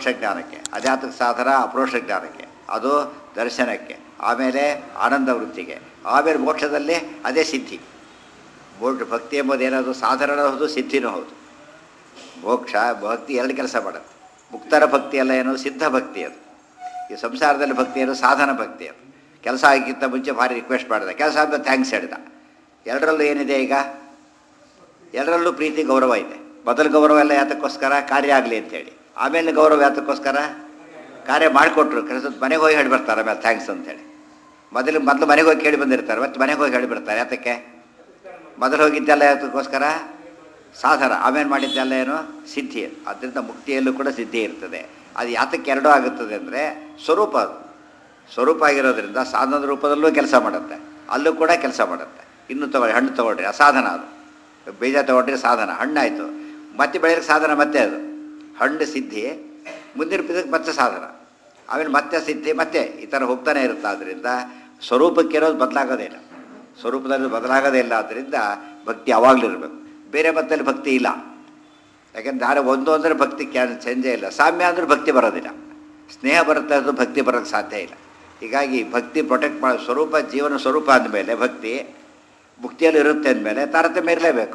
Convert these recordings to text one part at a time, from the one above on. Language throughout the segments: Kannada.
ಪರೋಕ್ಷ ಜ್ಞಾನಕ್ಕೆ ಅಧ್ಯಾತ್ಮಿಕ ಸಾಧನ ಅಪರೋಕ್ಷ ಜ್ಞಾನಕ್ಕೆ ಅದು ದರ್ಶನಕ್ಕೆ ಆಮೇಲೆ ಆನಂದ ವೃತ್ತಿಗೆ ಆಮೇಲೆ ಮೋಕ್ಷದಲ್ಲಿ ಅದೇ ಸಿದ್ಧಿ ಮೋಕ್ಷ ಭಕ್ತಿ ಎಂಬುದು ಏನಾದರೂ ಸಾಧಾರಣ ಹೌದು ಸಿದ್ಧಿನೂ ಹೌದು ಮೋಕ್ಷ ಭಕ್ತಿ ಎರಡು ಕೆಲಸ ಮಾಡುತ್ತೆ ಮುಕ್ತರ ಭಕ್ತಿ ಎಲ್ಲ ಏನು ಸಿದ್ಧ ಭಕ್ತಿ ಅದು ಈ ಸಂಸಾರದಲ್ಲಿ ಭಕ್ತಿ ಏನು ಸಾಧನ ಭಕ್ತಿ ಅದು ಕೆಲಸ ಆಗಿಕ್ಕಿಂತ ಮುಂಚೆ ಭಾರಿ ರಿಕ್ವೆಸ್ಟ್ ಮಾಡಿದ ಕೆಲಸ ಆದಮೇಲೆ ಥ್ಯಾಂಕ್ಸ್ ಹೇಳಿದ ಎರಡರಲ್ಲೂ ಏನಿದೆ ಈಗ ಎರಡರಲ್ಲೂ ಪ್ರೀತಿ ಗೌರವ ಇದೆ ಮೊದಲು ಗೌರವ ಎಲ್ಲ ಯಾತಕ್ಕೋಸ್ಕರ ಕಾರ್ಯ ಆಗಲಿ ಅಂತೇಳಿ ಆಮೇಲೆ ಗೌರವ ಯಾತಕ್ಕೋಸ್ಕರ ಕಾರ್ಯ ಮಾಡಿಕೊಟ್ರು ಕೆಲಸ ಮನೆಗೆ ಹೋಗಿ ಹೇಳಿ ಬರ್ತಾರೆ ಆಮೇಲೆ ಥ್ಯಾಂಕ್ಸ್ ಅಂತೇಳಿ ಮೊದಲು ಮೊದಲು ಮನೆಗೆ ಹೋಗಿ ಕೇಳಿ ಬಂದಿರ್ತಾರೆ ಮತ್ತೆ ಮನೆಗೆ ಹೋಗಿ ಹೇಳಿ ಬರ್ತಾರೆ ಯಾತಕ್ಕೆ ಮೊದಲು ಹೋಗಿದ್ದೆಲ್ಲ ಯಾತಕ್ಕೋಸ್ಕರ ಸಾಧನ ಆಮೇಲೆ ಮಾಡಿದ್ದೆಲ್ಲ ಏನು ಸಿದ್ಧಿ ಅದರಿಂದ ಮುಕ್ತಿಯಲ್ಲೂ ಕೂಡ ಸಿದ್ಧಿ ಇರ್ತದೆ ಅದು ಯಾತಕ್ಕೆ ಎರಡೂ ಆಗುತ್ತದೆ ಅಂದರೆ ಸ್ವರೂಪ ಅದು ಸ್ವರೂಪ ಆಗಿರೋದ್ರಿಂದ ಸಾಧನದ ರೂಪದಲ್ಲೂ ಕೆಲಸ ಮಾಡುತ್ತೆ ಅಲ್ಲೂ ಕೂಡ ಕೆಲಸ ಮಾಡುತ್ತೆ ಇನ್ನು ತಗೊಳ್ಳಿ ಹಣ್ಣು ತೊಗೊಳ್ರಿ ಅಸಾಧನ ಅದು ಬೀಜ ತೊಗೊಂಡ್ರೆ ಸಾಧನ ಹಣ್ಣಾಯಿತು ಮತ್ತೆ ಬೆಳೆಯೋಕ್ಕೆ ಸಾಧನ ಮತ್ತೆ ಅದು ಹಣ್ಣು ಸಿದ್ಧಿ ಮುಂದಿನ ಪಿದಕ್ಕೆ ಮತ್ತೆ ಸಾಧನ ಆಮೇಲೆ ಮತ್ತೆ ಸಿದ್ಧಿ ಮತ್ತೆ ಈ ಥರ ಹೋಗ್ತಾನೆ ಇರುತ್ತೆ ಆದ್ದರಿಂದ ಸ್ವರೂಪಕ್ಕೆ ಇರೋದು ಬದಲಾಗೋದೇ ಇಲ್ಲ ಸ್ವರೂಪದಲ್ಲಿ ಬದಲಾಗೋದೇ ಇಲ್ಲ ಆದ್ದರಿಂದ ಭಕ್ತಿ ಯಾವಾಗಲೂ ಇರಬೇಕು ಬೇರೆ ಮತ್ತಲ್ಲಿ ಭಕ್ತಿ ಇಲ್ಲ ಯಾಕೆಂದ್ರೆ ದಾರ ಒಂದು ಅಂದರೆ ಭಕ್ತಿ ಕ್ಯಾ ಚೇಂಜೇ ಇಲ್ಲ ಸಾಮ್ಯ ಅಂದ್ರೆ ಭಕ್ತಿ ಬರೋದಿಲ್ಲ ಸ್ನೇಹ ಬರುತ್ತೆ ಅದು ಭಕ್ತಿ ಬರೋಕ್ಕೆ ಸಾಧ್ಯ ಇಲ್ಲ ಹೀಗಾಗಿ ಭಕ್ತಿ ಪ್ರೊಟೆಕ್ಟ್ ಮಾಡೋ ಸ್ವರೂಪ ಜೀವನ ಸ್ವರೂಪ ಅಂದಮೇಲೆ ಭಕ್ತಿ ಮುಕ್ತಿಯಲ್ಲಿ ಇರುತ್ತೆ ಅಂದಮೇಲೆ ತಾರತಮ್ಯ ಇರಲೇಬೇಕು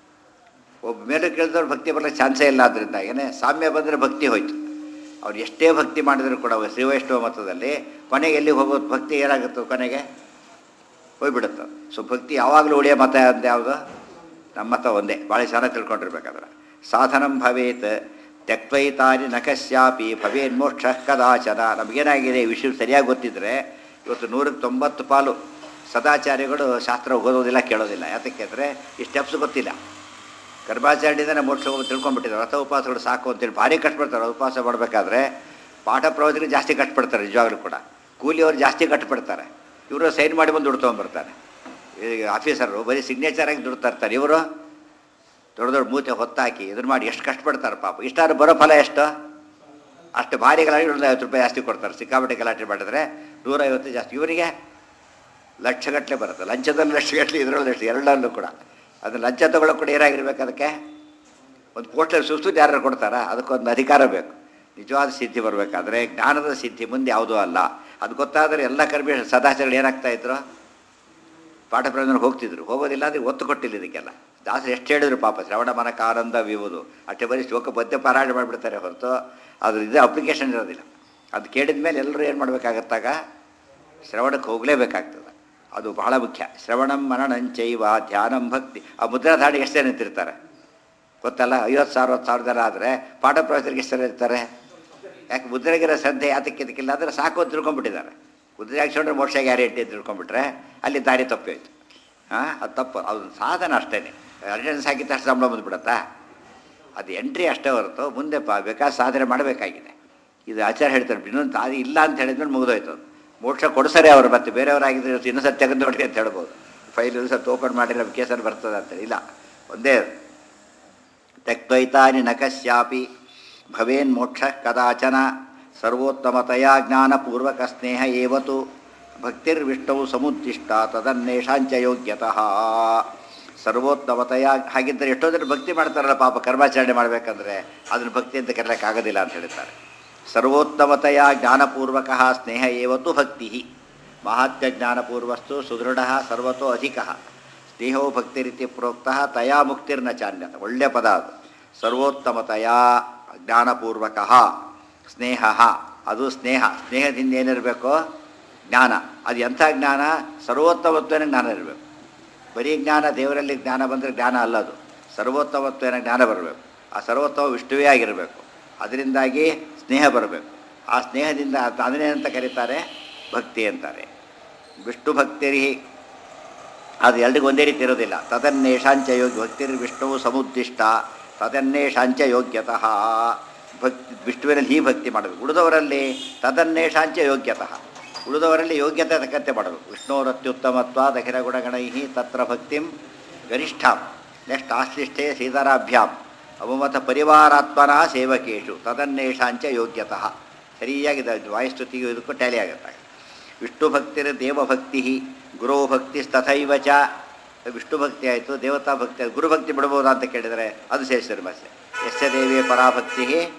ಒಬ್ಬ ಮೇಲೆ ಕೇಳಿದವ್ರು ಭಕ್ತಿ ಬರಲಿಕ್ಕೆ ಚಾನ್ಸೇ ಇಲ್ಲ ಆದ್ದರಿಂದ ಏನೇ ಸಾಮ್ಯ ಬಂದರೆ ಭಕ್ತಿ ಹೋಯ್ತು ಅವ್ರು ಎಷ್ಟೇ ಭಕ್ತಿ ಮಾಡಿದರೂ ಕೂಡ ಶ್ರೀ ವೈಷ್ಣವ ಮತದಲ್ಲಿ ಕೊನೆಗೆ ಎಲ್ಲಿ ಹೋಗೋದು ಭಕ್ತಿ ಏನಾಗುತ್ತೆ ಕೊನೆಗೆ ಹೋಗ್ಬಿಡುತ್ತೆ ಸೊ ಭಕ್ತಿ ಯಾವಾಗಲೂ ಉಳಿಯೋ ಮತ ಅಂತ ಯಾವುದು ನಮ್ಮ ಮತ ಒಂದೇ ಭಾಳ ಚೆನ್ನಾಗಿ ತಿಳ್ಕೊಂಡಿರ್ಬೇಕಾದ್ರೆ ಸಾಧನಂ ಭವೇತ್ ತ್ಯಕ್ವೈತಾನಿ ನಕಸ್ಯಾಪಿ ಭವೇನ್ ಮೋಕ್ಷ ಕದಾಚನ ನಮಗೇನಾಗಿದೆ ಈ ವಿಷಯ ಸರಿಯಾಗಿ ಗೊತ್ತಿದ್ದರೆ ಇವತ್ತು ನೂರಕ್ಕೆ ತೊಂಬತ್ತು ಪಾಲು ಸದಾಚಾರ್ಯಗಳು ಶಾಸ್ತ್ರ ಓದೋದಿಲ್ಲ ಕೇಳೋದಿಲ್ಲ ಯಾತಕ್ಕೆ ಅಂದರೆ ಈ ಸ್ಟೆಪ್ಸ್ ಗೊತ್ತಿಲ್ಲ ಗರ್ಭಾಚರಣೆಯಿಂದನೇ ಮೋಕ್ಷ ಹೋಗಿ ತಿಳ್ಕೊಂಡ್ಬಿಟ್ಟಿದ್ದಾರೆ ವ್ರತ ಉಪವಾಸಗಳು ಸಾಕು ಅಂತೇಳಿ ಭಾರಿ ಕಷ್ಟಪಡ್ತಾರೆ ಉಪವಾಸ ಮಾಡಬೇಕಾದ್ರೆ ಪಾಠ ಪ್ರವಚನ ಜಾಸ್ತಿ ಕಷ್ಟಪಡ್ತಾರೆ ನಿಜವಾಗ್ಲೂ ಕೂಡ ಕೂಲಿಯವರು ಜಾಸ್ತಿ ಕಷ್ಟಪಡ್ತಾರೆ ಇವರು ಸೈನ್ ಮಾಡಿ ಬಂದು ದುಡ್ಡು ತೊಗೊಂಬರ್ತಾರೆ ಈಗ ಆಫೀಸರು ಬರೀ ಸಿಗ್ನೇಚರ್ ಆಗಿ ದುಡ್ಡು ತರ್ತಾರೆ ಇವರು ದೊಡ್ಡ ದೊಡ್ಡ ಮೂತೆ ಹೊತ್ತಾಕಿ ಇದನ್ನು ಮಾಡಿ ಎಷ್ಟು ಕಷ್ಟಪಡ್ತಾರೆ ಪಾಪ ಇಷ್ಟಾದ್ರು ಬರೋ ಫಲ ಎಷ್ಟು ಅಷ್ಟು ಭಾರಿ ಗಲಾಟೆ ಒಂದು ಐವತ್ತು ರೂಪಾಯಿ ಜಾಸ್ತಿ ಕೊಡ್ತಾರೆ ಸಿಕ್ಕಾಪಟ್ಟೆ ಗಲಾಟೆ ಮಾಡಿದ್ರೆ ನೂರೈವತ್ತು ಜಾಸ್ತಿ ಇವರಿಗೆ ಲಕ್ಷಗಟ್ಟಲೆ ಬರುತ್ತೆ ಲಂಚದಲ್ಲಿ ಲಕ್ಷಗಟ್ಟಲೆ ಇದರಲ್ಲಿ ಲಕ್ಷ ಎರಡರಲ್ಲೂ ಕೂಡ ಅದು ಲಂಚ ತಗೊಳ್ಳೋ ಕೂಡ ಏನಾಗಿರ್ಬೇಕು ಅದಕ್ಕೆ ಒಂದು ಪೋಸ್ಟಲ್ಲಿ ಸುಸ್ತು ಯಾರು ಕೊಡ್ತಾರಾ ಅದಕ್ಕೊಂದು ಅಧಿಕಾರ ಬೇಕು ನಿಜವಾದ ಸಿದ್ಧಿ ಬರಬೇಕಾದ್ರೆ ಜ್ಞಾನದ ಸಿದ್ಧಿ ಮುಂದೆ ಯಾವುದೂ ಅಲ್ಲ ಅದು ಗೊತ್ತಾದರೆ ಎಲ್ಲ ಕರ್ಮಿ ಸದಾಚಾರಗಳು ಏನಾಗ್ತಾ ಇದ್ರು ಪಾಠ ಪ್ರಯೋಜನ ಹೋಗ್ತಿದ್ರು ಹೋಗೋದಿಲ್ಲ ಅಂದರೆ ಒತ್ತು ಕೊಟ್ಟಿಲ್ಲ ಇದಕ್ಕೆಲ್ಲ ದಾಸರು ಎಷ್ಟು ಹೇಳಿದ್ರು ಪಾಪ ಶ್ರವಣ ಮನಕ ಆನಂದ ವಿವುದು ಅಷ್ಟೇ ಬರೀ ಶೋಕ ಪದ್ಯ ಪಾರಾಯಣ ಮಾಡಿಬಿಡ್ತಾರೆ ಹೊರತು ಅದು ಇದು ಅಪ್ಲಿಕೇಶನ್ ಇರೋದಿಲ್ಲ ಅದು ಕೇಳಿದ ಮೇಲೆ ಎಲ್ಲರೂ ಏನು ಮಾಡಬೇಕಾಗತ್ತಾಗ ಶ್ರವಣಕ್ಕೆ ಹೋಗಲೇಬೇಕಾಗ್ತದೆ ಅದು ಬಹಳ ಮುಖ್ಯ ಶ್ರವಣಂ ಮನನಂಚೈವ ಧ್ಯಾನಂ ಭಕ್ತಿ ಆ ಮುದ್ರಾಧಾಡಿ ಎಷ್ಟು ಜನ ನಿಂತಿರ್ತಾರೆ ಗೊತ್ತಲ್ಲ ಐವತ್ತು ಸಾವಿರ ಹತ್ತು ಸಾವಿರ ಜನ ಆದರೆ ಪಾಠ ಪ್ರವಚನಕ್ಕೆ ಎಷ್ಟು ಜನ ಇರ್ತಾರೆ ಯಾಕೆ ಮುದ್ರೆಗಿರೋ ಶ್ರದ್ಧೆ ಯಾತಕ್ಕೆ ಇದಕ್ಕಿಲ್ಲ ಅಂದರೆ ಸಾಕು ಅಂತ ತಿಳ್ಕೊಂಡ್ಬಿಟ್ಟಿದ್ದಾರೆ ಮುದ್ರೆ ಹಾಕ್ಸ್ಕೊಂಡ್ರೆ ಮೋಕ್ಷ ಗ್ಯಾರಂಟಿ ಅಂತ ತಿಳ್ಕೊಂಡ್ಬಿಟ್ರೆ ಅಲ್ಲಿ ದಾರಿ ತಪ್ಪೋಯ್ತು ಹಾಂ ಅದು ತಪ್ಪು ಅದು ಸಾಧನ ಅಷ್ಟೇ ಅಟೆಂಡೆನ್ಸ್ ಹಾಕಿದ ತಕ್ಷಣ ಸಂಬಳ ಬಂದುಬಿಡತ್ತಾ ಅದು ಎಂಟ್ರಿ ಅಷ್ಟೇ ಹೊರತು ಮುಂದೆ ಪ ಬೇಕಾದ ಸಾಧನೆ ಮಾಡಬೇಕಾಗಿದೆ ಇದು ಆಚಾರ ಹೇಳ್ತಾರೆ ಇನ್ನೊಂದು ಅದು ಇಲ್ಲ ಅಂತ ಹೇಳಿದ್ಮೇಲೆ ಮುಗಿದೋಯ್ತು ಅದು ಮೋಕ್ಷ ಕೊಡಿಸರೆ ಅವರು ಮತ್ತೆ ಬೇರೆಯವರಾಗಿದ್ರೆ ಇವತ್ತು ಇನ್ನೂ ಸತ್ತು ತೆಗೆದು ನೋಡಿ ಅಂತ ಹೇಳ್ಬೋದು ಫೈಲ್ ಇನ್ನೂ ಸತ್ತು ಓಪನ್ ಮಾಡಿ ನಮ್ಮ ಕೇಸಲ್ಲಿ ಬರ್ತದೆ ಅಂತೇಳಿ ಇಲ್ಲ ಒಂದೇ ತ್ಯಕ್ತೈತಾನಿ ನಕಸ್ಯಾಪಿ ಭವೇನ್ ಮೋಕ್ಷ ಕದಾಚನ ಸರ್ವೋತ್ತಮತೆಯ ಜ್ಞಾನಪೂರ್ವಕ ಸ್ನೇಹ ಏವತು ಭಕ್ತಿರ್ವಿಷ್ಟೌ ಸಮುದ್ದಿಷ್ಟ ತದನ್ನೇಷಾಂಚ ಯೋಗ್ಯತಃ ಸರ್ವೋತ್ತಮತೆಯ ಹಾಗಿದ್ದರೆ ಎಷ್ಟೋ ಜನ ಭಕ್ತಿ ಮಾಡ್ತಾರಲ್ಲ ಪಾಪ ಕರ್ಮಾಚರಣೆ ಮಾಡಬೇಕಂದ್ರೆ ಅದನ್ನು ಭಕ್ತಿ ಅಂತ ಕರೆಯೋಕ್ಕಾಗೋದಿಲ್ಲ ಅಂತ ಹೇಳ್ತಾರೆ ಸರ್ವೋತ್ತಮತೆಯ ಜ್ಞಾನಪೂರ್ವಕ ಸ್ನೇಹ ಏವತು ಭಕ್ತಿ ಮಹಾತ್ಮ ಜ್ಞಾನಪೂರ್ವಸ್ತು ಸುದೃಢ ಸರ್ವತೋ ಅಧಿಕ ಸ್ನೇಹೋ ಭಕ್ತಿರಿತಿ ಪ್ರೋಕ್ತ ತಯಾ ಮುಕ್ತಿರ್ನ ಚಾನ್ಯತ ಒಳ್ಳೆಯ ಪದ ಅದು ಸರ್ವೋತ್ತಮತೆಯ ಜ್ಞಾನಪೂರ್ವಕ ಸ್ನೇಹ ಅದು ಸ್ನೇಹ ಸ್ನೇಹದಿಂದ ಏನಿರಬೇಕು ಜ್ಞಾನ ಅದು ಎಂಥ ಜ್ಞಾನ ಸರ್ವೋತ್ತಮತ್ವನ ಜ್ಞಾನ ಇರಬೇಕು ಬರೀ ಜ್ಞಾನ ದೇವರಲ್ಲಿ ಜ್ಞಾನ ಬಂದರೆ ಜ್ಞಾನ ಅಲ್ಲ ಅದು ಸರ್ವೋತ್ತಮತ್ವನ ಜ್ಞಾನ ಬರಬೇಕು ಆ ಸರ್ವೋತ್ತಮ ವಿಷ್ಣುವೇ ಆಗಿರಬೇಕು ಅದರಿಂದಾಗಿ ಸ್ನೇಹ ಬರಬೇಕು ಆ ಸ್ನೇಹದಿಂದ ಅದನ್ನೇನಂತ ಕರೀತಾರೆ ಭಕ್ತಿ ಅಂತಾರೆ ವಿಷ್ಣು ಭಕ್ತಿರಿ ಅದು ಎಲ್ರಿಗೂ ಒಂದೇ ರೀತಿ ಇರೋದಿಲ್ಲ ತದನ್ನೇಷಾಂಚ ಯೋಗ್ಯ ಭಕ್ತಿರ್ ವಿಷ್ಣುವು ಸಮುದ್ದಿಷ್ಟ ತದನ್ನೇಷಾಂಚ ಯೋಗ್ಯತಃ ಭಕ್ತಿ ವಿಷ್ಣುವಿನಲ್ಲಿ ಈ ಭಕ್ತಿ ಮಾಡಬೇಕು ಉಳಿದವರಲ್ಲಿ ತದನ್ನೇಷಾಂಚ ಯೋಗ್ಯತಃ ಉಳಿದವರಲ್ಲಿ ಯೋಗ್ಯತೆ ತಕ್ಕಂತೆ ಮಾಡಬೇಕು ವಿಷ್ಣುರತ್ಯುತ್ತಮತ್ವ ದಖಿಲ ಗುಣಗಣೈ ತತ್ರ ಭಕ್ತಿಂ ಗರಿಷ್ಠಾಂ ನೆಕ್ಸ್ಟ್ ಆಶ್ಲಿಷ್ಠೆ ಸೀತಾರಾಭ್ಯಾಂ ಅವಮತ ಪರಿವಾರಾತ್ಮನ ಸೇವಕೇಶು ತದನ್ನೇಷಾಂಚ ಯೋಗ್ಯತಃ ಸರಿಯಾಗಿದೆ ವಾಯುಸ್ತುತಿಗೂ ಇದಕ್ಕೂ ಟ್ಯಾಲಿ ಆಗುತ್ತೆ ವಿಷ್ಣು ಭಕ್ತಿರ ದೇವಭಕ್ತಿ ಗುರು ಭಕ್ತಿ ತಥೈವ ಚ ವಿಷ್ಣು ಭಕ್ತಿ ಆಯಿತು ದೇವತಾ ಭಕ್ತಿ ಆಯ್ತು ಗುರುಭಕ್ತಿ ಬಿಡ್ಬೋದಾ ಅಂತ ಕೇಳಿದರೆ ಅದು ಸೇರಿಸಿದ್ರು ಮತ್ತೆ ಯಸ್ಯ ದೇವಿಯ ಪರಾಭಕ್ತಿ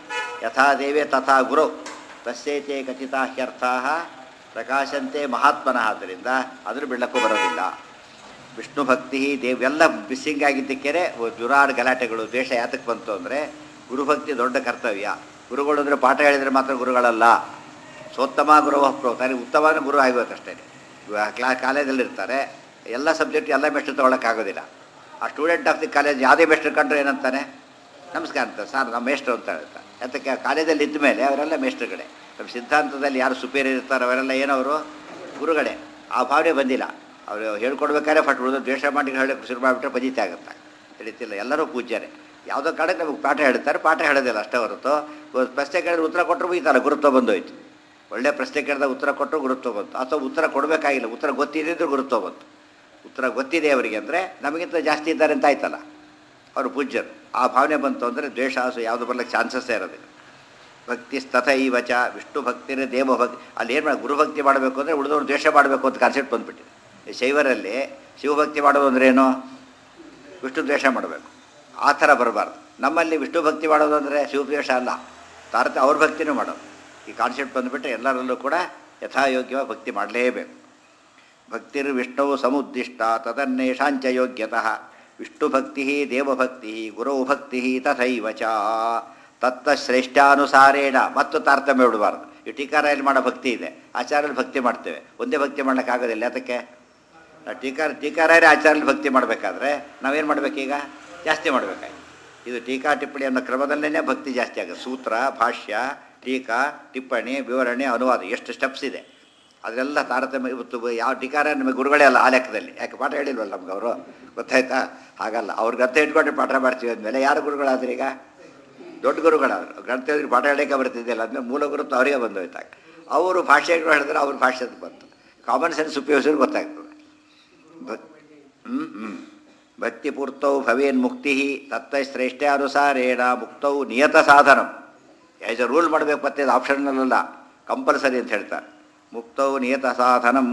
ಯಥಾ ದೇವೇ ತಥಾ ಗುರು ತಸ್ಯೈತೆ ಕಥಿತಾ ಹ್ಯರ್ಥಾ ಪ್ರಕಾಶಂತೆ ಮಹಾತ್ಮನಃ ಆದ್ದರಿಂದ ಅದ್ರ ಬಿಡಕ್ಕೂ ಬರೋದಿಲ್ಲ ವಿಷ್ಣು ಭಕ್ತಿ ದೇವ್ ಎಲ್ಲ ಮಿಸ್ಸಿಂಗ್ ಆಗಿದ್ದಕ್ಕೇ ಜುರಾಡ್ ಗಲಾಟೆಗಳು ದ್ವೇಷ ಯಾತಕ್ಕೆ ಬಂತು ಅಂದರೆ ಗುರುಭಕ್ತಿ ದೊಡ್ಡ ಕರ್ತವ್ಯ ಗುರುಗಳು ಅಂದರೆ ಪಾಠ ಹೇಳಿದರೆ ಮಾತ್ರ ಗುರುಗಳಲ್ಲ ಸೋತ್ತಮ ಗುರು ಪ್ರೋತಾನೆ ಉತ್ತಮನ ಗುರು ಆಗಬೇಕಷ್ಟೇ ಕ್ಲಾ ಕಾಲೇಜಲ್ಲಿ ಇರ್ತಾರೆ ಎಲ್ಲ ಸಬ್ಜೆಕ್ಟ್ ಎಲ್ಲ ಮೆಸ್ಟ್ರು ತೊಗೊಳಕ್ಕಾಗೋದಿಲ್ಲ ಆ ಸ್ಟೂಡೆಂಟ್ ಆಫ್ ದಿ ಕಾಲೇಜ್ ಯಾವುದೇ ಮೆಸ್ಟ್ರು ಕಂಡ್ರೆ ಏನಂತಾನೆ ನಮಸ್ಕಾರ ಅಂತ ಸರ್ ನಮ್ಮ ಮೇಷ್ಟ್ರು ಅಂತ ಹೇಳ್ತಾರೆ ಯಾತಕ್ಕೆ ಆ ಕಾಲೇಜಲ್ಲಿ ಇದ್ದ ಮೇಲೆ ಅವರೆಲ್ಲ ಮೇಷ್ಟ್ರುಗಳೇ ನಮ್ಮ ಸಿದ್ಧಾಂತದಲ್ಲಿ ಯಾರು ಸುಪೀರಿಯರ್ ಇರ್ತಾರೋ ಅವರೆಲ್ಲ ಏನವರು ಗುರುಗಳೇ ಆ ಭಾವನೆ ಬಂದಿಲ್ಲ ಅವರು ಹೇಳ್ಕೊಡ್ಬೇಕಾದ್ರೆ ಫಟ್ ಉಳಿದು ದ್ವೇಷ ಮಾಡಿ ಹೇಳಕ್ಕೆ ಶುರು ಮಾಡಿಬಿಟ್ರೆ ಬಜಿತೆ ಆಗುತ್ತೆ ತಿಳಿತಿಲ್ಲ ಎಲ್ಲರೂ ಪೂಜ್ಯರೇ ಯಾವುದೋ ಕಡೆ ನಮಗೆ ಪಾಠ ಹೇಳ್ತಾರೆ ಪಾಠ ಹೇಳೋದಿಲ್ಲ ಅಷ್ಟೇ ಹೊರತು ಒಂದು ಪ್ರಶ್ನೆ ಕೇಳಿದ್ರೆ ಉತ್ತರ ಕೊಟ್ಟರು ಬೈತಾರೆ ಗುರುತ್ವ ಬಂದೋಯ್ತು ಒಳ್ಳೆ ಪ್ರಶ್ನೆ ಕೇಳಿದಾಗ ಉತ್ತರ ಕೊಟ್ಟರು ಗುರುತ್ವ ಬಂತು ಅಥವಾ ಉತ್ತರ ಕೊಡಬೇಕಾಗಿಲ್ಲ ಉತ್ತರ ಗೊತ್ತಿದ್ದಿದ್ದು ಗುರುತ್ವ ಬಂತು ಉತ್ತರ ಗೊತ್ತಿದೆ ಅವರಿಗೆ ಅಂದರೆ ನಮಗಿಂತ ಜಾಸ್ತಿ ಇದ್ದಾರೆ ಅಂತ ಆಯ್ತಲ್ಲ ಅವರು ಪೂಜ್ಯರು ಆ ಭಾವನೆ ಬಂತು ಅಂದರೆ ದ್ವೇಷ ಆಸು ಯಾವುದು ಬರ್ಲಿಕ್ಕೆ ಚಾನ್ಸಸ್ಸೇ ಇರೋದಿಲ್ಲ ಭಕ್ತಿ ಸ್ತಥ ಈ ವಚ ವಿಷ್ಣು ಭಕ್ತಿನೇ ದೇವಭಕ್ತಿ ಅಲ್ಲಿ ಏನು ಮಾಡಿ ಗುರುಭಕ್ತಿ ಮಾಡಬೇಕು ಅಂದರೆ ಉಳಿದವ್ರು ದ್ವೇಷ ಮಾಡಬೇಕು ಅಂತ ಕಾನ್ಸೆಪ್ಟ್ ಬಂದುಬಿಟ್ಟಿದೆ ಈ ಶೈವರಲ್ಲಿ ಶಿವಭಕ್ತಿ ಮಾಡೋದು ಅಂದ್ರೆ ಏನು ವಿಷ್ಣು ದ್ವೇಷ ಮಾಡಬೇಕು ಆ ಥರ ಬರಬಾರ್ದು ನಮ್ಮಲ್ಲಿ ವಿಷ್ಣು ಭಕ್ತಿ ಮಾಡೋದು ಅಂದರೆ ಶಿವದ್ವೇಷ ಅಲ್ಲ ತಾರತ ಅವ್ರ ಭಕ್ತಿನೂ ಮಾಡೋದು ಈ ಕಾನ್ಸೆಪ್ಟ್ ಬಂದುಬಿಟ್ರೆ ಎಲ್ಲರಲ್ಲೂ ಕೂಡ ಯಥಾಯೋಗ್ಯವಾಗಿ ಭಕ್ತಿ ಮಾಡಲೇಬೇಕು ಭಕ್ತಿರ್ ವಿಷ್ಣುವು ಸಮುದ್ದಿಷ್ಟ ತದನ್ನೇಷಾಂಚ ಯೋಗ್ಯತಃ ವಿಷ್ಣು ಭಕ್ತಿ ದೇವಭಕ್ತಿ ಗುರು ಭಕ್ತಿ ತಥೈವ ಚ ತತ್ತ ಶ್ರೇಷ್ಠಾನುಸಾರೇಣ ಮತ್ತು ತಾರತಮ್ಯ ಬಿಡಬಾರ್ದು ಈ ಟೀಕಾರಾಯಲ್ಲಿ ಮಾಡೋ ಭಕ್ತಿ ಇದೆ ಆಚಾರ್ಯಲ್ಲಿ ಭಕ್ತಿ ಮಾಡ್ತೇವೆ ಒಂದೇ ಭಕ್ತಿ ಮಾಡೋಕ್ಕಾಗೋದಿಲ್ಲ ಅದಕ್ಕೆ ನಾವು ಟೀಕಾರ ಟೀಕಾರಾಯರೇ ಆಚಾರ್ಯಲ್ಲಿ ಭಕ್ತಿ ಮಾಡಬೇಕಾದ್ರೆ ನಾವೇನು ಮಾಡಬೇಕೀಗ ಜಾಸ್ತಿ ಮಾಡಬೇಕಾಗಿ ಇದು ಟೀಕಾ ಟಿಪ್ಪಣಿ ಅನ್ನೋ ಕ್ರಮದಲ್ಲೇ ಭಕ್ತಿ ಜಾಸ್ತಿ ಆಗುತ್ತೆ ಸೂತ್ರ ಭಾಷ್ಯ ಟೀಕಾ ಟಿಪ್ಪಣಿ ವಿವರಣೆ ಅನುವಾದ ಎಷ್ಟು ಸ್ಟೆಪ್ಸ್ ಇದೆ ಅದೆಲ್ಲ ತಾರತಮ್ಯ ಇವತ್ತು ಯಾವ ಟೀಕಾರ ನಿಮಗೆ ಗುರುಗಳೇ ಅಲ್ಲ ಆ ಲೆಕ್ಕದಲ್ಲಿ ಯಾಕೆ ಪಾಠ ಹೇಳಿಲ್ವಲ್ಲ ನಮ್ಗೆ ಅವರು ಗೊತ್ತಾಯ್ತಾ ಹಾಗಲ್ಲ ಅವ್ರ ಗರ್ತ ಇಟ್ಕೊಂಡು ಪಾಠ ಮಾಡ್ತೀವಿ ಅಂದಮೇಲೆ ಯಾರು ಗುರುಗಳಾದ್ರೆ ಈಗ ದೊಡ್ಡ ಗುರುಗಳಾದ್ರು ಗ್ರಂಥ ಇದ್ರೆ ಪಾಠ ಹೇಳೋಕ್ಕೆ ಬರ್ತಿದ್ದಿಲ್ಲ ಅಂದಮೇಲೆ ಮೂಲ ಗುರುತು ಅವರಿಗೆ ಬಂದೋಯ್ತಾಗ ಅವರು ಭಾಷೆಗಳು ಹೇಳಿದ್ರೆ ಅವ್ರ ಭಾಷೆದು ಬಂತು ಕಾಮನ್ ಸೆನ್ಸ್ ಉಪಯೋಗಿಸಿದ್ರೆ ಗೊತ್ತಾಗ್ತದೆ ಭಕ್ ಹ್ಞೂ ಹ್ಞೂ ಭಕ್ತಿಪೂರ್ತೌ ಭವೇನ್ ಮುಕ್ತಿ ತತ್ತ ಶ್ರೇಷ್ಠಾನುಸಾರೇಣ ಮುಕ್ತೌ ನಿಯತ ಸಾಧನಂ ಆ್ಯಸ್ ಎ ರೂಲ್ ಮಾಡಬೇಕು ಮತ್ತೆ ಇದು ಆಪ್ಷನಲ್ಲ ಕಂಪಲ್ಸರಿ ಅಂತ ಹೇಳ್ತಾರೆ ಮುಕ್ತೌ ನಿಯತ ಸಾಧನಂ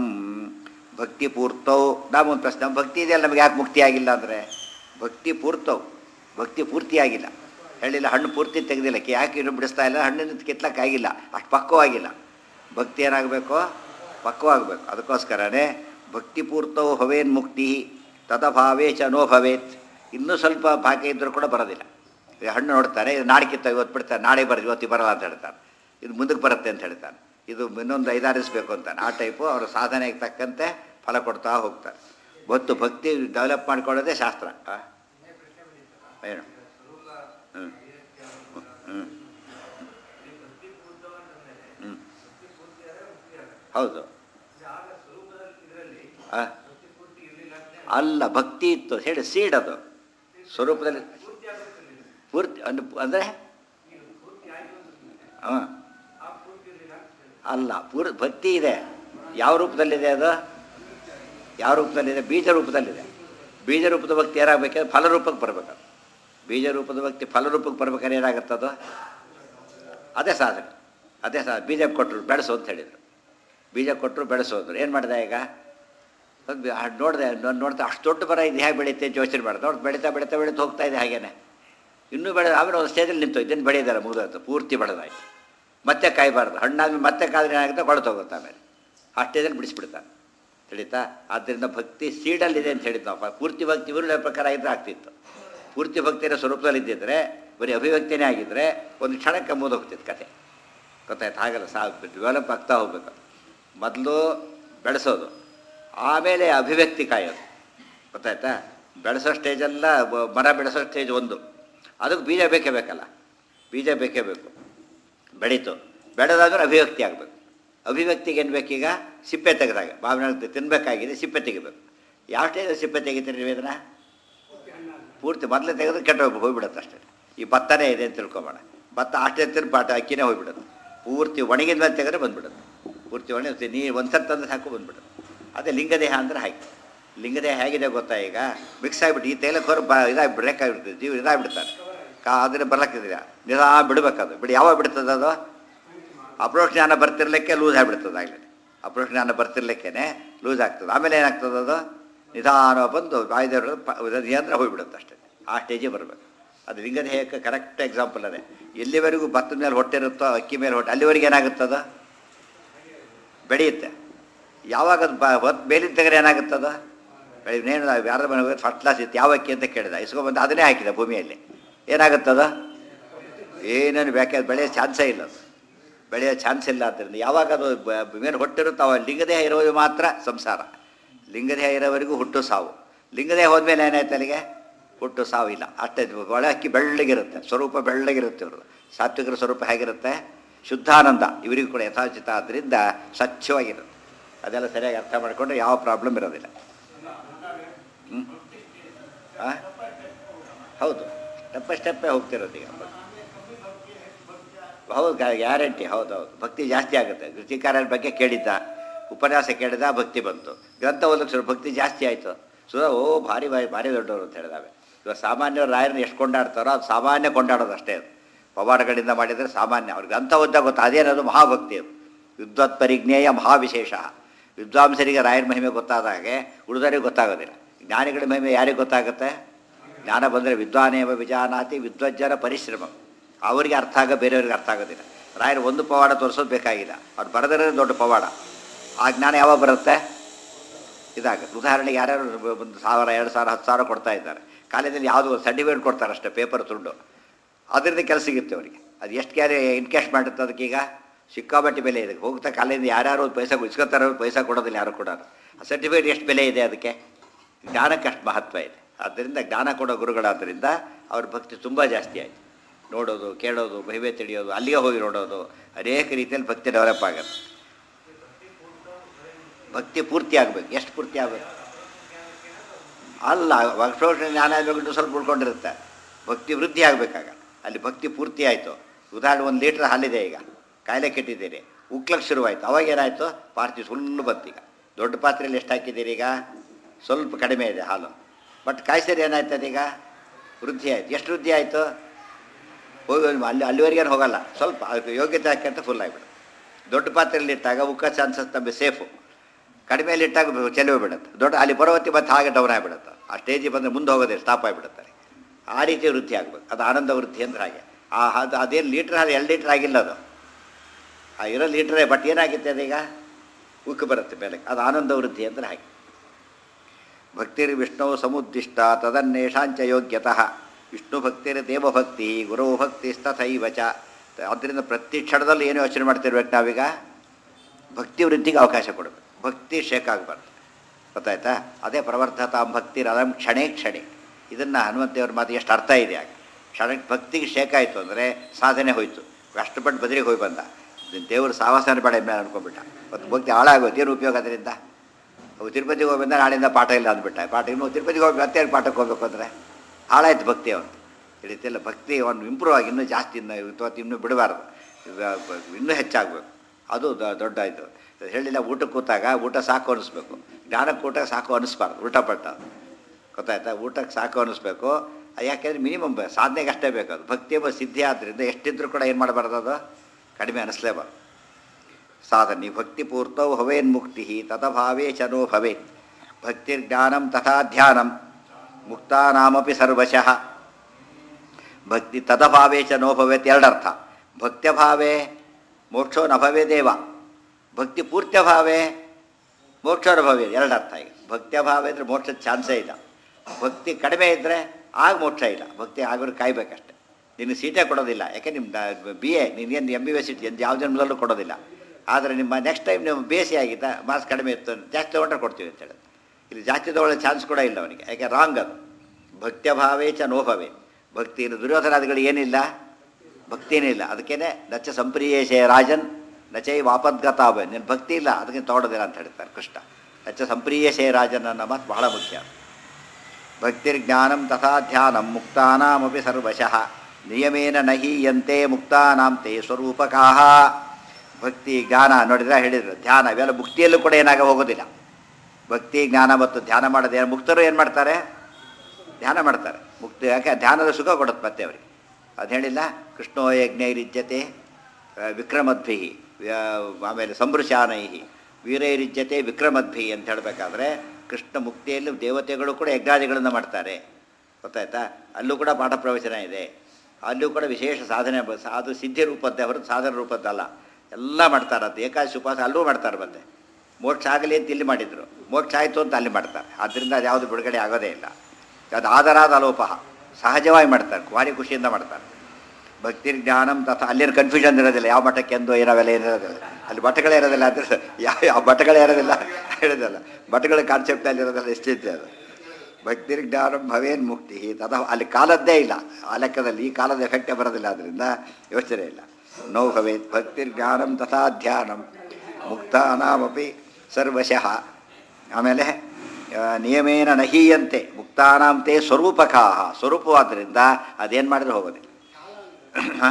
ಭಕ್ತಿ ಪೂರ್ತೌ ನಾವೊಂದು ಪ್ರಶ್ನೆ ನಮ್ಮ ಭಕ್ತಿ ಇದೆಯಲ್ಲ ನಮಗೆ ಯಾಕೆ ಮುಕ್ತಿ ಆಗಿಲ್ಲ ಅಂದರೆ ಭಕ್ತಿ ಪೂರ್ತೌ ಭಕ್ತಿ ಪೂರ್ತಿಯಾಗಿಲ್ಲ ಹೇಳಿಲ್ಲ ಹಣ್ಣು ಪೂರ್ತಿ ತೆಗೆದಿಲ್ಲ ಯಾಕೆ ಇನ್ನು ಬಿಡಿಸ್ತಾ ಇಲ್ಲ ಹಣ್ಣಿನ ಕಿತ್ಲಕ್ಕಾಗಿಲ್ಲ ಅಷ್ಟು ಪಕ್ವವಾಗಿಲ್ಲ ಭಕ್ತಿ ಏನಾಗಬೇಕು ಪಕ್ವವಾಗಬೇಕು ಅದಕ್ಕೋಸ್ಕರನೇ ಭಕ್ತಿಪೂರ್ತವು ಭವೇನ್ ಮುಕ್ತಿ ತದಭಾವೇ ಚ ನೋ ಭವೇತ್ ಇನ್ನೂ ಸ್ವಲ್ಪ ಭಾಗ್ಯ ಇದ್ದರೂ ಕೂಡ ಬರೋದಿಲ್ಲ ಈಗ ಹಣ್ಣು ನೋಡ್ತಾರೆ ಇದು ನಾಳೆ ಕಿತ್ತ ಇವತ್ತು ಬಿಡ್ತಾರೆ ನಾಳೆ ಬರೋದು ಇವತ್ತು ಬರಲ್ಲ ಅಂತ ಹೇಳ್ತಾರೆ ಇದು ಮುಂದಕ್ಕೆ ಬರುತ್ತೆ ಅಂತ ಹೇಳ್ತಾನೆ ಇದು ಇನ್ನೊಂದು ಐದಾರಿಸ್ಬೇಕು ಅಂತಾನೆ ಆ ಟೈಪು ಅವರ ಸಾಧನೆಗೆ ತಕ್ಕಂತೆ ಫಲ ಕೊಡ್ತಾ ಹೋಗ್ತಾರೆ ಗೊತ್ತು ಭಕ್ತಿ ಡೆವಲಪ್ ಮಾಡ್ಕೊಳ್ಳೋದೇ ಶಾಸ್ತ್ರ ಆ? ಏನು ಹ್ಞೂ ಹ್ಞೂ ಹ್ಞೂ ಹೌದು ಆ? ಅಲ್ಲ ಭಕ್ತಿ ಇತ್ತು ಹೇಳಿ ಸೀಡ್ ಅದು ಸ್ವರೂಪದಲ್ಲಿ ಪೂರ್ತಿ ಅಂದರೆ ಹಾಂ ಅಲ್ಲ ಪೂರ್ ಭಕ್ತಿ ಇದೆ ಯಾವ ರೂಪದಲ್ಲಿದೆ ಅದು ಯಾವ ರೂಪದಲ್ಲಿದೆ ಬೀಜ ರೂಪದಲ್ಲಿದೆ ಬೀಜ ರೂಪದ ಭಕ್ತಿ ಏನಾಗಬೇಕಾದ್ರೆ ಫಲರೂಪಕ್ಕೆ ಬರಬೇಕು ಬೀಜ ರೂಪದ ಭಕ್ತಿ ಫಲರೂಪಕ್ಕೆ ಬರ್ಬೇಕಾದ್ರೆ ಏನಾಗುತ್ತೆ ಅದು ಅದೇ ಸಾಧನೆ ಅದೇ ಸಾ ಬೀಜ ಕೊಟ್ಟರು ಬೆಳೆಸು ಅಂತ ಹೇಳಿದರು ಬೀಜ ಕೊಟ್ಟರು ಬೆಳೆಸೋದ್ರು ಏನು ಮಾಡಿದೆ ಈಗ ಅದು ಅದ್ ನೋಡಿದೆ ನೋ- ನೋಡ್ತಾ ಅಷ್ಟು ದೊಡ್ಡ ಮರ ಇದು ಹೇಗೆ ಬೆಳೀತೆ ಅಂತ ಯೋಚನೆ ಮಾಡಿದೆ ನೋಡಿ ಬೆಳೀತಾ ಬೆಳೀತಾ ಬೆಳೀತಾ ಹೋಗ್ತಾ ಇದೆ ಹಾಗೇನೆ ಇನ್ನೂ ಬೆಳೆ ಆಮೇಲೆ ಒಂದು ಸ್ಟೇಜಲ್ಲಿ ನಿಂತು ಇದನ್ನು ಬೆಳೆಯೋದಲ್ಲ ಮುಗಿದೋಯ್ತು ಪೂರ್ತಿ ಬೆಳೆದಾಯ್ತು ಮತ್ತೆ ಕಾಯಬಾರ್ದು ಹಣ್ಣಾದ್ಮೇಲೆ ಮತ್ತೆ ಕಾದ್ರೆ ಏನಾಗುತ್ತೆ ಕೊಳತೋಗುತ್ತೆ ಆಮೇಲೆ ಆ ಸ್ಟೇಜಲ್ಲಿ ಬಿಡಿಸ್ಬಿಡ್ತಾನೆ ತಿಳಿತಾ ಆದ್ದರಿಂದ ಭಕ್ತಿ ಸೀಡಲ್ಲಿದೆ ಅಂತ ಹೇಳಿದ್ದು ನಾವು ಪೂರ್ತಿ ಭಕ್ತಿ ಇವರು ಪ್ರಕಾರ ಇದ್ರೆ ಆಗ್ತಿತ್ತು ಪೂರ್ತಿ ಭಕ್ತಿಯ ಸ್ವರೂಪದಲ್ಲಿ ಇದ್ದಿದ್ರೆ ಬರೀ ಅಭಿವ್ಯಕ್ತಿನೇ ಆಗಿದ್ದರೆ ಒಂದು ಕ್ಷಣಕ್ಕೆ ಮುಗಿದೋಗ್ತಿತ್ತು ಕತೆ ಗೊತ್ತಾಯ್ತು ಹಾಗಲ್ಲ ಸಾ ಡೆವಲಪ್ ಆಗ್ತಾ ಹೋಗ್ಬೇಕು ಮೊದಲು ಬೆಳೆಸೋದು ಆಮೇಲೆ ಅಭಿವ್ಯಕ್ತಿ ಕಾಯೋದು ಗೊತ್ತಾಯ್ತಾ ಬೆಳೆಸೋ ಸ್ಟೇಜೆಲ್ಲ ಬ- ಮರ ಬೆಳೆಸೋ ಸ್ಟೇಜ್ ಒಂದು ಅದಕ್ಕೆ ಬೀಜ ಬೇಕೇ ಬೇಕಲ್ಲ ಬೀಜ ಬೇಕೇ ಬೇಕು ಬೆಳೀತು ಬೆಳೆದಾದ್ರೆ ಅಭಿವ್ಯಕ್ತಿ ಆಗಬೇಕು ಅಭಿವ್ಯಕ್ತಿಗೆ ಏನು ಬೇಕೀಗ ಸಿಪ್ಪೆ ತೆಗೆದಾಗ ಮಾವಿನ ಹಣ್ಣು ತಿನ್ನಬೇಕಾಗಿದೆ ಸಿಪ್ಪೆ ತೆಗಿಬೇಕು ಯಾವ ಸ್ಟೇಜ್ ಸಿಪ್ಪೆ ತೆಗಿತೀರಿ ನೀವು ಇದನ್ನ ಪೂರ್ತಿ ಮೊದಲೇ ತೆಗೆದು ಕೆಟ್ಟ ಹೋಗಿ ಹೋಗ್ಬಿಡುತ್ತೆ ಅಷ್ಟೇ ಈ ಭತ್ತನೇ ಇದೆ ಅಂತ ತಿಳ್ಕೊಬೇಡ ಭತ್ತ ಅಷ್ಟೇ ತಿನ್ ಪಾಟ ಅಕ್ಕಿನೇ ಹೋಗ್ಬಿಡುತ್ತೆ ಪೂರ್ತಿ ಒಣಗಿದ ಮೇಲೆ ತೆಗೆದ್ರೆ ಬಂದ್ಬಿಡುತ್ತೆ ಪೂರ್ತಿ ಒಣಗಿ ನೀ ಒಂದ್ಸರಿ ತಂದ್ರೆ ಸಾಕು ಬಂದ್ಬಿಡುತ್ತೆ ಅದೇ ಲಿಂಗದೇಹ ಅಂದ್ರೆ ಹಾಗೆ ಲಿಂಗದೇಹ ಹೇಗಿದೆ ಗೊತ್ತಾ ಈಗ ಮಿಕ್ಸ್ ಆಗಿಬಿಟ್ಟು ಈ ತೈಲಕ್ಕೆ ಬ ಇದಾಗಿ ಬ್ರೇಕ್ ಆಗಿಬಿಡ್ತದೆ ಜೀವ ಇದಾಗ್ಬಿಡ್ತಾರೆ ಕಾ ಅದನ್ನ ಬರ್ಲಕ್ಕಿದ್ರೆ ನಿಧಾನ ಬಿಡಬೇಕದು ಬಿಡಿ ಯಾವಾಗ ಬಿಡ್ತದೆ ಅದು ಅಪ್ರೋಚ್ ಜ್ಞಾನ ಬರ್ತಿರ್ಲಿಕ್ಕೆ ಲೂಸ್ ಆಗಿಬಿಡ್ತದೆ ಆಗಲೇ ಅಪ್ರೋಚ್ ಜ್ಞಾನ ಬರ್ತಿರ್ಲಿಕ್ಕೇ ಲೂಸ್ ಆಗ್ತದೆ ಆಮೇಲೆ ಏನಾಗ್ತದೆ ಅದು ನಿಧಾನ ಬಂದು ವಾಯುದೇವರು ನಿಯಂತ್ರ ಹೋಗ್ಬಿಡುತ್ತೆ ಅಷ್ಟೇ ಆ ಸ್ಟೇಜಿಗೆ ಬರಬೇಕು ಅದು ಲಿಂಗದೇಹಕ್ಕೆ ಕರೆಕ್ಟ್ ಎಕ್ಸಾಂಪಲ್ ಅದೇ ಎಲ್ಲಿವರೆಗೂ ಭತ್ತದ ಮೇಲೆ ಹೊಟ್ಟೆ ಇರುತ್ತೋ ಅಕ್ಕಿ ಮೇಲೆ ಹೊಟ್ಟೆ ಅಲ್ಲಿವರೆಗೆ ಏನಾಗುತ್ತದ ಬೆಳೆಯುತ್ತೆ ಯಾವಾಗ ಅದು ಬ ಹೊತ್ತು ಮೇಲಿನ ತೆಗೆದ್ರೆ ಏನಾಗುತ್ತದ ಇನ್ನೇನು ಯಾರದ ಮನೆ ಹೋಗಿ ಫಸ್ಟ್ ಕ್ಲಾಸ್ ಇತ್ತು ಯಾವ ಅಕ್ಕಿ ಅಂತ ಕೇಳಿದ ಇಸ್ಕೊಂಬಂದು ಅದನ್ನೇ ಹಾಕಿದ ಭೂಮಿಯಲ್ಲಿ ಏನಾಗುತ್ತದ ಏನೇನು ಬೇಕಾದ ಬೆಳೆಯೋ ಚಾನ್ಸೇ ಇಲ್ಲ ಅದು ಬೆಳೆಯೋ ಚಾನ್ಸ್ ಇಲ್ಲ ಆದ್ದರಿಂದ ಯಾವಾಗ ಅದು ಬ- ಮೇಲೆ ಹೊಟ್ಟಿರುತ್ತೋ ಅವ ಲಿಂಗದೇಹ ಇರೋದು ಮಾತ್ರ ಸಂಸಾರ ಲಿಂಗದೇಹ ಇರೋವರೆಗೂ ಹುಟ್ಟು ಸಾವು ಲಿಂಗದೇಹ ಹೋದ್ಮೇಲೆ ಏನಾಯ್ತು ಅಲ್ಲಿಗೆ ಹುಟ್ಟು ಸಾವು ಇಲ್ಲ ಅಷ್ಟೇ ಒಳ ಅಕ್ಕಿ ಬೆಳ್ಳಗಿರುತ್ತೆ ಸ್ವರೂಪ ಬೆಳ್ಳಗಿರುತ್ತೆ ಇವರು ಸಾತ್ವಿಕರ ಸ್ವರೂಪ ಹೇಗಿರುತ್ತೆ ಶುದ್ಧಾನಂದ ಇವರಿಗೂ ಕೂಡ ಯಥಾಚಿತ ಆದ್ದರಿಂದ ಸ್ವಚ್ಛವಾಗಿರುತ್ತೆ ಅದೆಲ್ಲ ಸರಿಯಾಗಿ ಅರ್ಥ ಮಾಡಿಕೊಂಡ್ರೆ ಯಾವ ಪ್ರಾಬ್ಲಮ್ ಇರೋದಿಲ್ಲ ಹ್ಞೂ ಹಾಂ ಹೌದು ಸ್ಟೆಪ್ ಸ್ಟೆಪ್ಪೇ ಹೋಗ್ತಿರೋದು ಈಗ ಹೌದು ಗ್ಯಾರಂಟಿ ಹೌದು ಹೌದು ಭಕ್ತಿ ಜಾಸ್ತಿ ಆಗುತ್ತೆ ಕೃತಿಕಾರರ ಬಗ್ಗೆ ಕೇಳಿದ್ದ ಉಪನ್ಯಾಸ ಕೇಳಿದ ಭಕ್ತಿ ಬಂತು ಗ್ರಂಥ ಓದಕ್ಕೆ ಶುರು ಭಕ್ತಿ ಜಾಸ್ತಿ ಆಯಿತು ಸುಧಾ ಓ ಭಾರಿ ಭಾರಿ ಭಾರಿ ದೊಡ್ಡವರು ಅಂತ ಹೇಳಿದಾವೆ ಇವಾಗ ಸಾಮಾನ್ಯ ರಾಯರನ್ನ ಎಷ್ಟು ಕೊಂಡಾಡ್ತಾರೋ ಅದು ಸಾಮಾನ್ಯ ಕೊಂಡಾಡೋದು ಅಷ್ಟೇ ಅದು ಪವಾಡಗಳಿಂದ ಮಾಡಿದರೆ ಸಾಮಾನ್ಯ ಅವ್ರಿಗೆ ಗ್ರಂಥ ಓದ್ದಾಗ ಗೊತ್ತಾ ಅದೇನದು ಮಹಾಭಕ್ತಿ ಅದು ವಿದ್ವತ್ ಪರಿಜ್ಞೇಯ ಮಹಾವಿಶೇಷ ವಿದ್ವಾಂಸರಿಗೆ ರಾಯರ ಮಹಿಮೆ ಗೊತ್ತಾದಾಗೆ ಉಳಿದವರಿಗೆ ಗೊತ್ತಾಗೋದಿಲ್ಲ ಜ್ಞಾನಿಗಳ ಮಹಿಮೆ ಯಾರಿಗೆ ಗೊತ್ತಾಗುತ್ತೆ ಜ್ಞಾನ ಬಂದರೆ ವಿದ್ವಾನೇವ ವಿಜಾನಾತಿ ವಿದ್ವಜ್ಜನ ಪರಿಶ್ರಮ ಅವರಿಗೆ ಅರ್ಥ ಆಗ ಬೇರೆಯವ್ರಿಗೆ ಅರ್ಥ ಆಗೋದಿಲ್ಲ ರಾಯರು ಒಂದು ಪವಾಡ ತೋರಿಸೋದು ಬೇಕಾಗಿಲ್ಲ ಅವ್ರು ಬರೆದಿರೋದೇ ದೊಡ್ಡ ಪವಾಡ ಆ ಜ್ಞಾನ ಯಾವಾಗ ಬರುತ್ತೆ ಇದಾಗುತ್ತೆ ಉದಾಹರಣೆಗೆ ಯಾರ್ಯಾರು ಒಂದು ಸಾವಿರ ಎರಡು ಸಾವಿರ ಹತ್ತು ಸಾವಿರ ಕೊಡ್ತಾ ಇದ್ದಾರೆ ಕಾಲೇಜಲ್ಲಿ ಯಾವುದೋ ಸರ್ಟಿಫಿಕೇಟ್ ಕೊಡ್ತಾರೆ ಅಷ್ಟೇ ಪೇಪರ್ ತುಂಡು ಅದರಿಂದ ಕೆಲಸ ಸಿಗುತ್ತೆ ಅವರಿಗೆ ಅದು ಎಷ್ಟು ಕ್ಯಾರಿ ಇನ್ಕ್ಯಾಶ್ ಮಾಡುತ್ತೆ ಅದಕ್ಕೀಗ ಸಿಕ್ಕಾಬಟ್ಟಿ ಬೆಲೆ ಇದೆ ಹೋಗ್ತಾ ಕಾಲೇಜಿಂದ ಯಾರ್ಯಾರು ಒಂದು ಪೈಸಾ ಇಸ್ಕೊತಾರೋ ಪೈಸಾ ಕೊಡೋದಿಲ್ಲ ಯಾರು ಕೂಡ ಆ ಸರ್ಟಿಫಿಕೇಟ್ ಎಷ್ಟು ಬೆಲೆ ಇದೆ ಅದಕ್ಕೆ ಜ್ಞಾನಕ್ಕೆ ಅಷ್ಟು ಮಹತ್ವ ಇದೆ ಆದ್ದರಿಂದ ಜ್ಞಾನ ಕೊಡೋ ಗುರುಗಳಾದ್ದರಿಂದ ಅವ್ರ ಭಕ್ತಿ ತುಂಬ ಜಾಸ್ತಿ ಆಯಿತು ನೋಡೋದು ಕೇಳೋದು ಮಹಿಮೆ ತಿಳಿಯೋದು ಅಲ್ಲಿಗೆ ಹೋಗಿ ನೋಡೋದು ಅನೇಕ ರೀತಿಯಲ್ಲಿ ಭಕ್ತಿ ಡೆವಲಪ್ ಆಗುತ್ತೆ ಭಕ್ತಿ ಪೂರ್ತಿ ಆಗಬೇಕು ಎಷ್ಟು ಪೂರ್ತಿ ಆಗಬೇಕು ಅಲ್ಲ ವಕ್ಷೋಷ ಜ್ಞಾನ ಆಗಬೇಕು ಸ್ವಲ್ಪ ಉಳ್ಕೊಂಡಿರುತ್ತೆ ಭಕ್ತಿ ವೃದ್ಧಿ ಆಗಬೇಕಾಗ ಅಲ್ಲಿ ಭಕ್ತಿ ಪೂರ್ತಿ ಆಯಿತು ಉದಾಹರಣೆ ಒಂದು ಲೀಟ್ರ್ ಹಾಲಿದೆ ಈಗ ಕಾಯಿಲೆ ಕೆಟ್ಟಿದ್ದೀರಿ ಉಕ್ಲಕ್ಕೆ ಶುರುವಾಯಿತು ಅವಾಗ ಏನಾಯಿತು ಪಾರ್ಟಿ ಫುಲ್ಲು ಬಂತೀಗ ದೊಡ್ಡ ಪಾತ್ರೆಯಲ್ಲಿ ಎಷ್ಟು ಹಾಕಿದ್ದೀರಿ ಈಗ ಸ್ವಲ್ಪ ಕಡಿಮೆ ಇದೆ ಹಾಲು ಬಟ್ ಕಾಯಿಸಿರಿ ಏನಾಯ್ತದ ಈಗ ವೃದ್ಧಿ ಆಯಿತು ಎಷ್ಟು ವೃದ್ಧಿ ಆಯಿತು ಹೋಗಿ ಅಲ್ಲಿ ಅಲ್ಲಿವರೆಗೇನು ಹೋಗಲ್ಲ ಸ್ವಲ್ಪ ಅದಕ್ಕೆ ಯೋಗ್ಯತೆ ಹಾಕಂತ ಫುಲ್ ಆಗಿಬಿಡುತ್ತೆ ದೊಡ್ಡ ಪಾತ್ರೆಯಲ್ಲಿ ಇಟ್ಟಾಗ ಉಕ್ಕ ಚಾನ್ಸಸ್ ತಮ್ಮ ಸೇಫು ಕಡಿಮೆಯಲ್ಲಿ ಇಟ್ಟಾಗ ಚೆಲುವೆ ಬಿಡುತ್ತೆ ದೊಡ್ಡ ಅಲ್ಲಿ ಬರೋವತ್ತಿ ಮತ್ತೆ ಹಾಗೆ ಡೌನ್ ಆಗಿಬಿಡುತ್ತೆ ಆ ಸ್ಟೇಜಿಗೆ ಬಂದರೆ ಮುಂದೆ ಹೋಗೋದೇ ಸ್ಟಾಪ್ ಆಗಿಬಿಡುತ್ತೆ ಆ ರೀತಿ ವೃದ್ಧಿ ಆಗಬೇಕು ಅದು ಆನಂದ ವೃದ್ಧಿ ಅಂದ್ರೆ ಹಾಗೆ ಆ ಅದು ಅದೇನು ಲೀಟ್ರ್ ಹಾಲು ಎರಡು ಲೀಟ್ರ್ ಆಗಿಲ್ಲ ಅದು ಆ ಇರೋ ಲೀಟ್ರೇ ಬಟ್ ಏನಾಗಿತ್ತೆ ಅದೀಗ ಉಕ್ಕು ಬರುತ್ತೆ ಮೇಲೆ ಅದು ಆನಂದ ವೃದ್ಧಿ ಅಂದ್ರೆ ಹಾಗೆ ಭಕ್ತಿರ್ ವಿಷ್ಣು ಸಮುದ್ದಿಷ್ಟ ತದನ್ನೇಷಾಂಚ ಯೋಗ್ಯತಃ ವಿಷ್ಣು ಭಕ್ತಿರ್ ದೇವಭಕ್ತಿ ಗುರು ಭಕ್ತಿ ತಥೈವ ಚ ಆದ್ದರಿಂದ ಪ್ರತಿ ಕ್ಷಣದಲ್ಲೂ ಏನು ಯೋಚನೆ ಮಾಡ್ತಿರ್ಬೇಕು ನಾವೀಗ ಭಕ್ತಿ ವೃದ್ಧಿಗೆ ಅವಕಾಶ ಕೊಡಬೇಕು ಭಕ್ತಿ ಶೇಕ್ ಆಗಬಾರ್ದು ಗೊತ್ತಾಯ್ತಾ ಅದೇ ಪ್ರವರ್ಧತಾಂ ಭಕ್ತಿ ರದಂ ಕ್ಷಣೇ ಕ್ಷಣೆ ಇದನ್ನು ಹನುಮಂತೇವ್ರ ಮಾತು ಎಷ್ಟು ಅರ್ಥ ಇದೆ ಆಗ ಕ್ಷಣಕ್ಕೆ ಭಕ್ತಿಗೆ ಶೇಕ್ ಆಯಿತು ಅಂದರೆ ಸಾಧನೆ ಹೋಯಿತು ಕಷ್ಟಪಟ್ಟು ಬದಲಿಗೆ ಹೋಗಿ ಬಂದ ದೇವರು ಸಾವಾಸನ ಬೇಡ ಮೇಲೆ ಅನ್ಕೊಂಡ್ಬಿಟ್ಟ ಮತ್ತು ಭಕ್ತಿ ಹಾಳಾಗೋದು ಏನು ಉಪಯೋಗ ಅದರಿಂದ ಅವು ತಿರುಪತಿಗೆ ಹೋಗಿ ಬಂದ ನಾಳಿಂದ ಪಾಠ ಇಲ್ಲ ಅಂದ್ಬಿಟ್ಟ ಪಾಠ ಇನ್ನು ತಿರುಪತಿಗೆ ಹೋಗಿ ಮತ್ತೆ ಪಾಠಕ್ಕೆ ಹೋಗ್ಬೇಕು ಅಂದರೆ ಹಾಳಾಯ್ತು ಭಕ್ತಿ ಅವನು ಈ ರೀತಿ ಎಲ್ಲ ಭಕ್ತಿ ಅವನು ಇಂಪ್ರೂವ್ ಆಗಿ ಇನ್ನೂ ಜಾಸ್ತಿ ಇನ್ನು ಇವತ್ತು ಇನ್ನೂ ಬಿಡಬಾರ್ದು ಇದು ಇನ್ನೂ ಹೆಚ್ಚಾಗಬೇಕು ಅದು ದ- ದೊಡ್ಡ ಇದು ಹೇಳಿಲ್ಲ ಊಟಕ್ಕೆ ಕೂತಾಗ ಊಟ ಸಾಕು ಅನ್ನಿಸ್ಬೇಕು ಜ್ಞಾನಕ್ಕೆ ಊಟ ಸಾಕು ಅನ್ನಿಸ್ಬಾರ್ದು ಊಟ ಪಟ್ಟ ಗೊತ್ತಾಯ್ತಾ ಊಟಕ್ಕೆ ಸಾಕು ಅನ್ನಿಸ್ಬೇಕು ಯಾಕೆಂದರೆ ಮಿನಿಮಮ್ ಸಾಧನೆಗೆ ಅಷ್ಟೇ ಬೇಕು ಅದು ಭಕ್ತಿ ಎಂಬ ಸಿದ್ಧಿ ಆದ್ದರಿಂದ ಎಷ್ಟಿದ್ರೂ ಕೂಡ ಏನು ಮಾಡಬಾರ್ದು ಅದು ಕಡಿಮೆ ಅನ್ನಿಸ್ಲೇಬಾರ್ದು ಸಾಧನೆ ಭಕ್ತಿ ಪೂರ್ತೌ ಭವೇನ್ ಮುಕ್ತಿ ತಥಭಾವೇ ಚ ನೋ ಭವೇತ್ ಭಕ್ತಿರ್ಜ್ಞಾನಂ ತಥಾ ಧ್ಯಾನಂ ಮುಕ್ತಾನಾಮಪಿ ಸರ್ವಶಃ ಭಕ್ತಿ ತದಭಾವೇ ಚ ನೋ ಭವೇತ್ ಎರಡರ್ಥ ಭಕ್ತ್ಯಭಾವೇ ಮೋಕ್ಷೋ ನ ಭವೇದೇವ ಭಕ್ತಿ ಪೂರ್ತ್ಯಭಾವೇ ಮೋಕ್ಷೋ ನ ಭವೇ ಎರಡರ್ಥ ಈಗ ಭಕ್ತ್ಯಭಾವ ಇದ್ದರೆ ಮೋಕ್ಷದ ಚಾನ್ಸೇ ಇಲ್ಲ ಭಕ್ತಿ ಕಡಿಮೆ ಇದ್ದರೆ ಆಗ ಮೋಕ್ಷ ಇಲ್ಲ ಭಕ್ತಿ ಆಗೋರು ಕಾಯ್ಬೇಕಷ್ಟೆ ನಿನಗೆ ಸೀಟೇ ಕೊಡೋದಿಲ್ಲ ಯಾಕೆ ನಿಮ್ಮ ಬಿ ಎ ನೀನೇನು ಎಮ್ ಬಿ ಎಸ್ ಸೀಟ್ ಯಾವ ಜನ್ಮದಲ್ಲೂ ಕೊಡೋದಿಲ್ಲ ಆದರೆ ನಿಮ್ಮ ನೆಕ್ಸ್ಟ್ ಟೈಮ್ ನೀವು ಬಿ ಎಸ್ ಸಿ ಆಗಿದ್ದ ಮಾರ್ಕ್ಸ್ ಕಡಿಮೆ ಇತ್ತು ಜಾಸ್ತಿ ತೊಗೊಂಡ್ರೆ ಕೊಡ್ತೀವಿ ಅಂತ ಹೇಳಿ ಇಲ್ಲಿ ಜಾಸ್ತಿ ತೊಗೊಳ್ಳೋ ಚಾನ್ಸ್ ಕೂಡ ಇಲ್ಲ ಅವನಿಗೆ ಯಾಕೆ ರಾಂಗ್ ಅದು ಭಕ್ತ್ಯಭಾವೇ ಚ ನೋಭವೇ ಭಕ್ತಿ ಇನ್ನು ದುರ್ಯೋಧನಾದಿಗಳು ಏನಿಲ್ಲ ಭಕ್ತಿನೇ ಇಲ್ಲ ಅದಕ್ಕೇನೆ ನಚ ಸಂಪ್ರಿಯೇಶೇ ರಾಜನ್ ನಚೈ ವಾಪದ್ಗತಾವ ನಿನ್ನ ಭಕ್ತಿ ಇಲ್ಲ ಅದಕ್ಕೆ ತೊಗೊಳೋದಿಲ್ಲ ಅಂತ ಹೇಳ್ತಾರೆ ಕೃಷ್ಣ ನಚ ಸಂಪ್ರಿಯೇಶೇ ರಾಜನ್ ಅನ್ನೋ ಮಾತು ಬಹಳ ಮುಖ್ಯ ಭಕ್ತಿರ್ಜ್ಞಾನಂ ತಥಾ ಧ್ಯಾನಂ ಮುಕ್ತಾನಾಮಪಿ ಸರ್ವಶಃ ನಿಯಮೇನ ನಹೀಯಂತೆ ಮುಕ್ತಾನಾಂ ತೇ ಸ್ವರೂಪಕಾಹ ಭಕ್ತಿ ಜ್ಞಾನ ನೋಡಿದ್ರೆ ಹೇಳಿದ್ರು ಧ್ಯಾನ ಇವೆಲ್ಲ ಮುಕ್ತಿಯಲ್ಲೂ ಕೂಡ ಏನಾಗ ಹೋಗೋದಿಲ್ಲ ಭಕ್ತಿ ಜ್ಞಾನ ಮತ್ತು ಧ್ಯಾನ ಮಾಡೋದು ಏನು ಮುಕ್ತರು ಏನು ಮಾಡ್ತಾರೆ ಧ್ಯಾನ ಮಾಡ್ತಾರೆ ಮುಕ್ತಿ ಯಾಕೆ ಧ್ಯಾನದ ಸುಖ ಕೊಡುತ್ತೆ ಮತ್ತೆ ಅವರಿಗೆ ಅದು ಹೇಳಿಲ್ಲ ಕೃಷ್ಣೋ ಯಜ್ಞೈರಿಜ್ಯತೆ ವಿಕ್ರಮದ್ಭಿ ಆಮೇಲೆ ಸಂಭೃಶಾನೈ ವೀರೈರಿಜ್ಯತೆ ವಿಕ್ರಮದ್ಭಿ ಅಂತ ಹೇಳಬೇಕಾದ್ರೆ ಕೃಷ್ಣ ಮುಕ್ತಿಯಲ್ಲಿ ದೇವತೆಗಳು ಕೂಡ ಯಜ್ಞಾದಿಗಳನ್ನು ಮಾಡ್ತಾರೆ ಗೊತ್ತಾಯ್ತಾ ಅಲ್ಲೂ ಕೂಡ ಪಾಠ ಪ್ರವಚನ ಇದೆ ಅಲ್ಲೂ ಕೂಡ ವಿಶೇಷ ಸಾಧನೆ ಬ- ಅದು ಸಿದ್ಧಿ ರೂಪದ್ದೇ ಹೊರತು ಸಾಧನ ರೂಪದ್ದಲ್ಲ ಎಲ್ಲ ಮಾಡ್ತಾರೆ ಅದು ಏಕಾದಶಿ ಉಪವಾಸ ಅಲ್ಲೂ ಮಾಡ್ತಾರೆ ಮತ್ತೆ ಮೋಕ್ಷ ಆಗಲಿ ಅಂತ ಇಲ್ಲಿ ಮಾಡಿದರು ಮೋಕ್ಷ ಆಯಿತು ಅಂತ ಅಲ್ಲಿ ಮಾಡ್ತಾರೆ ಆದ್ದರಿಂದ ಅದು ಯಾವುದು ಬಿಡುಗಡೆ ಆಗೋದೇ ಇಲ್ಲ ಅದು ಆದರಾದ ಅಲೋಪಹ ಸಹಜವಾಗಿ ಮಾಡ್ತಾರೆ ಭಾರಿ ಖುಷಿಯಿಂದ ಮಾಡ್ತಾರೆ ಭಕ್ತಿ ಜ್ಞಾನಂ ತಥ ಅಲ್ಲಿನ ಕನ್ಫ್ಯೂಷನ್ ಇರೋದಿಲ್ಲ ಯಾವ ಮಠಕ್ಕೆ ಎಂದು ಇರೋವೆಲ್ಲ ಇರೋದಿಲ್ಲ ಅಲ್ಲಿ ಮಠಗಳೇ ಇರೋದಿಲ್ಲ ಅಂದರೆ ಯಾವ ಯಾವ ಮಠಗಳೇ ಇರೋದಿಲ್ಲ ಹೇಳೋದಿಲ್ಲ ಮಠಗಳ ಕಾನ್ಸೆಪ್ಟಲ್ಲಿ ಇರೋದಿಲ್ಲ ಎಷ್ಟಿದೆ ಅದು ಭಕ್ತಿ ಜ್ಞಾನಂ ಭವೇನ್ ಮುಕ್ತಿ ತದ ಅಲ್ಲಿ ಕಾಲದ್ದೇ ಇಲ್ಲ ಆ ಲೆಕ್ಕದಲ್ಲಿ ಈ ಕಾಲದ ಎಫೆಕ್ಟೇ ಬರೋದಿಲ್ಲ ಅದರಿಂದ ಯೋಚನೆ ಇಲ್ಲ ನೋ ಭವೇತ್ ಭಕ್ತಿ ಜ್ಞಾನಂ ತಥಾ ಧ್ಯಾನಂ ಮುಕ್ತಾನಾಮಪಿ ಸರ್ವಶಃ ಆಮೇಲೆ ಆ, ನಿಯಮೇನ ನಹೀಯಂತೆ ಮುಕ್ತಾನಾಂತೆ ಸ್ವರೂಪಕಾಹ ಸ್ವರೂಪವಾದ್ದರಿಂದ ಅದೇನು ಮಾಡಿದ್ರೆ ಹೋಗೋದಿಲ್ಲ ಹ?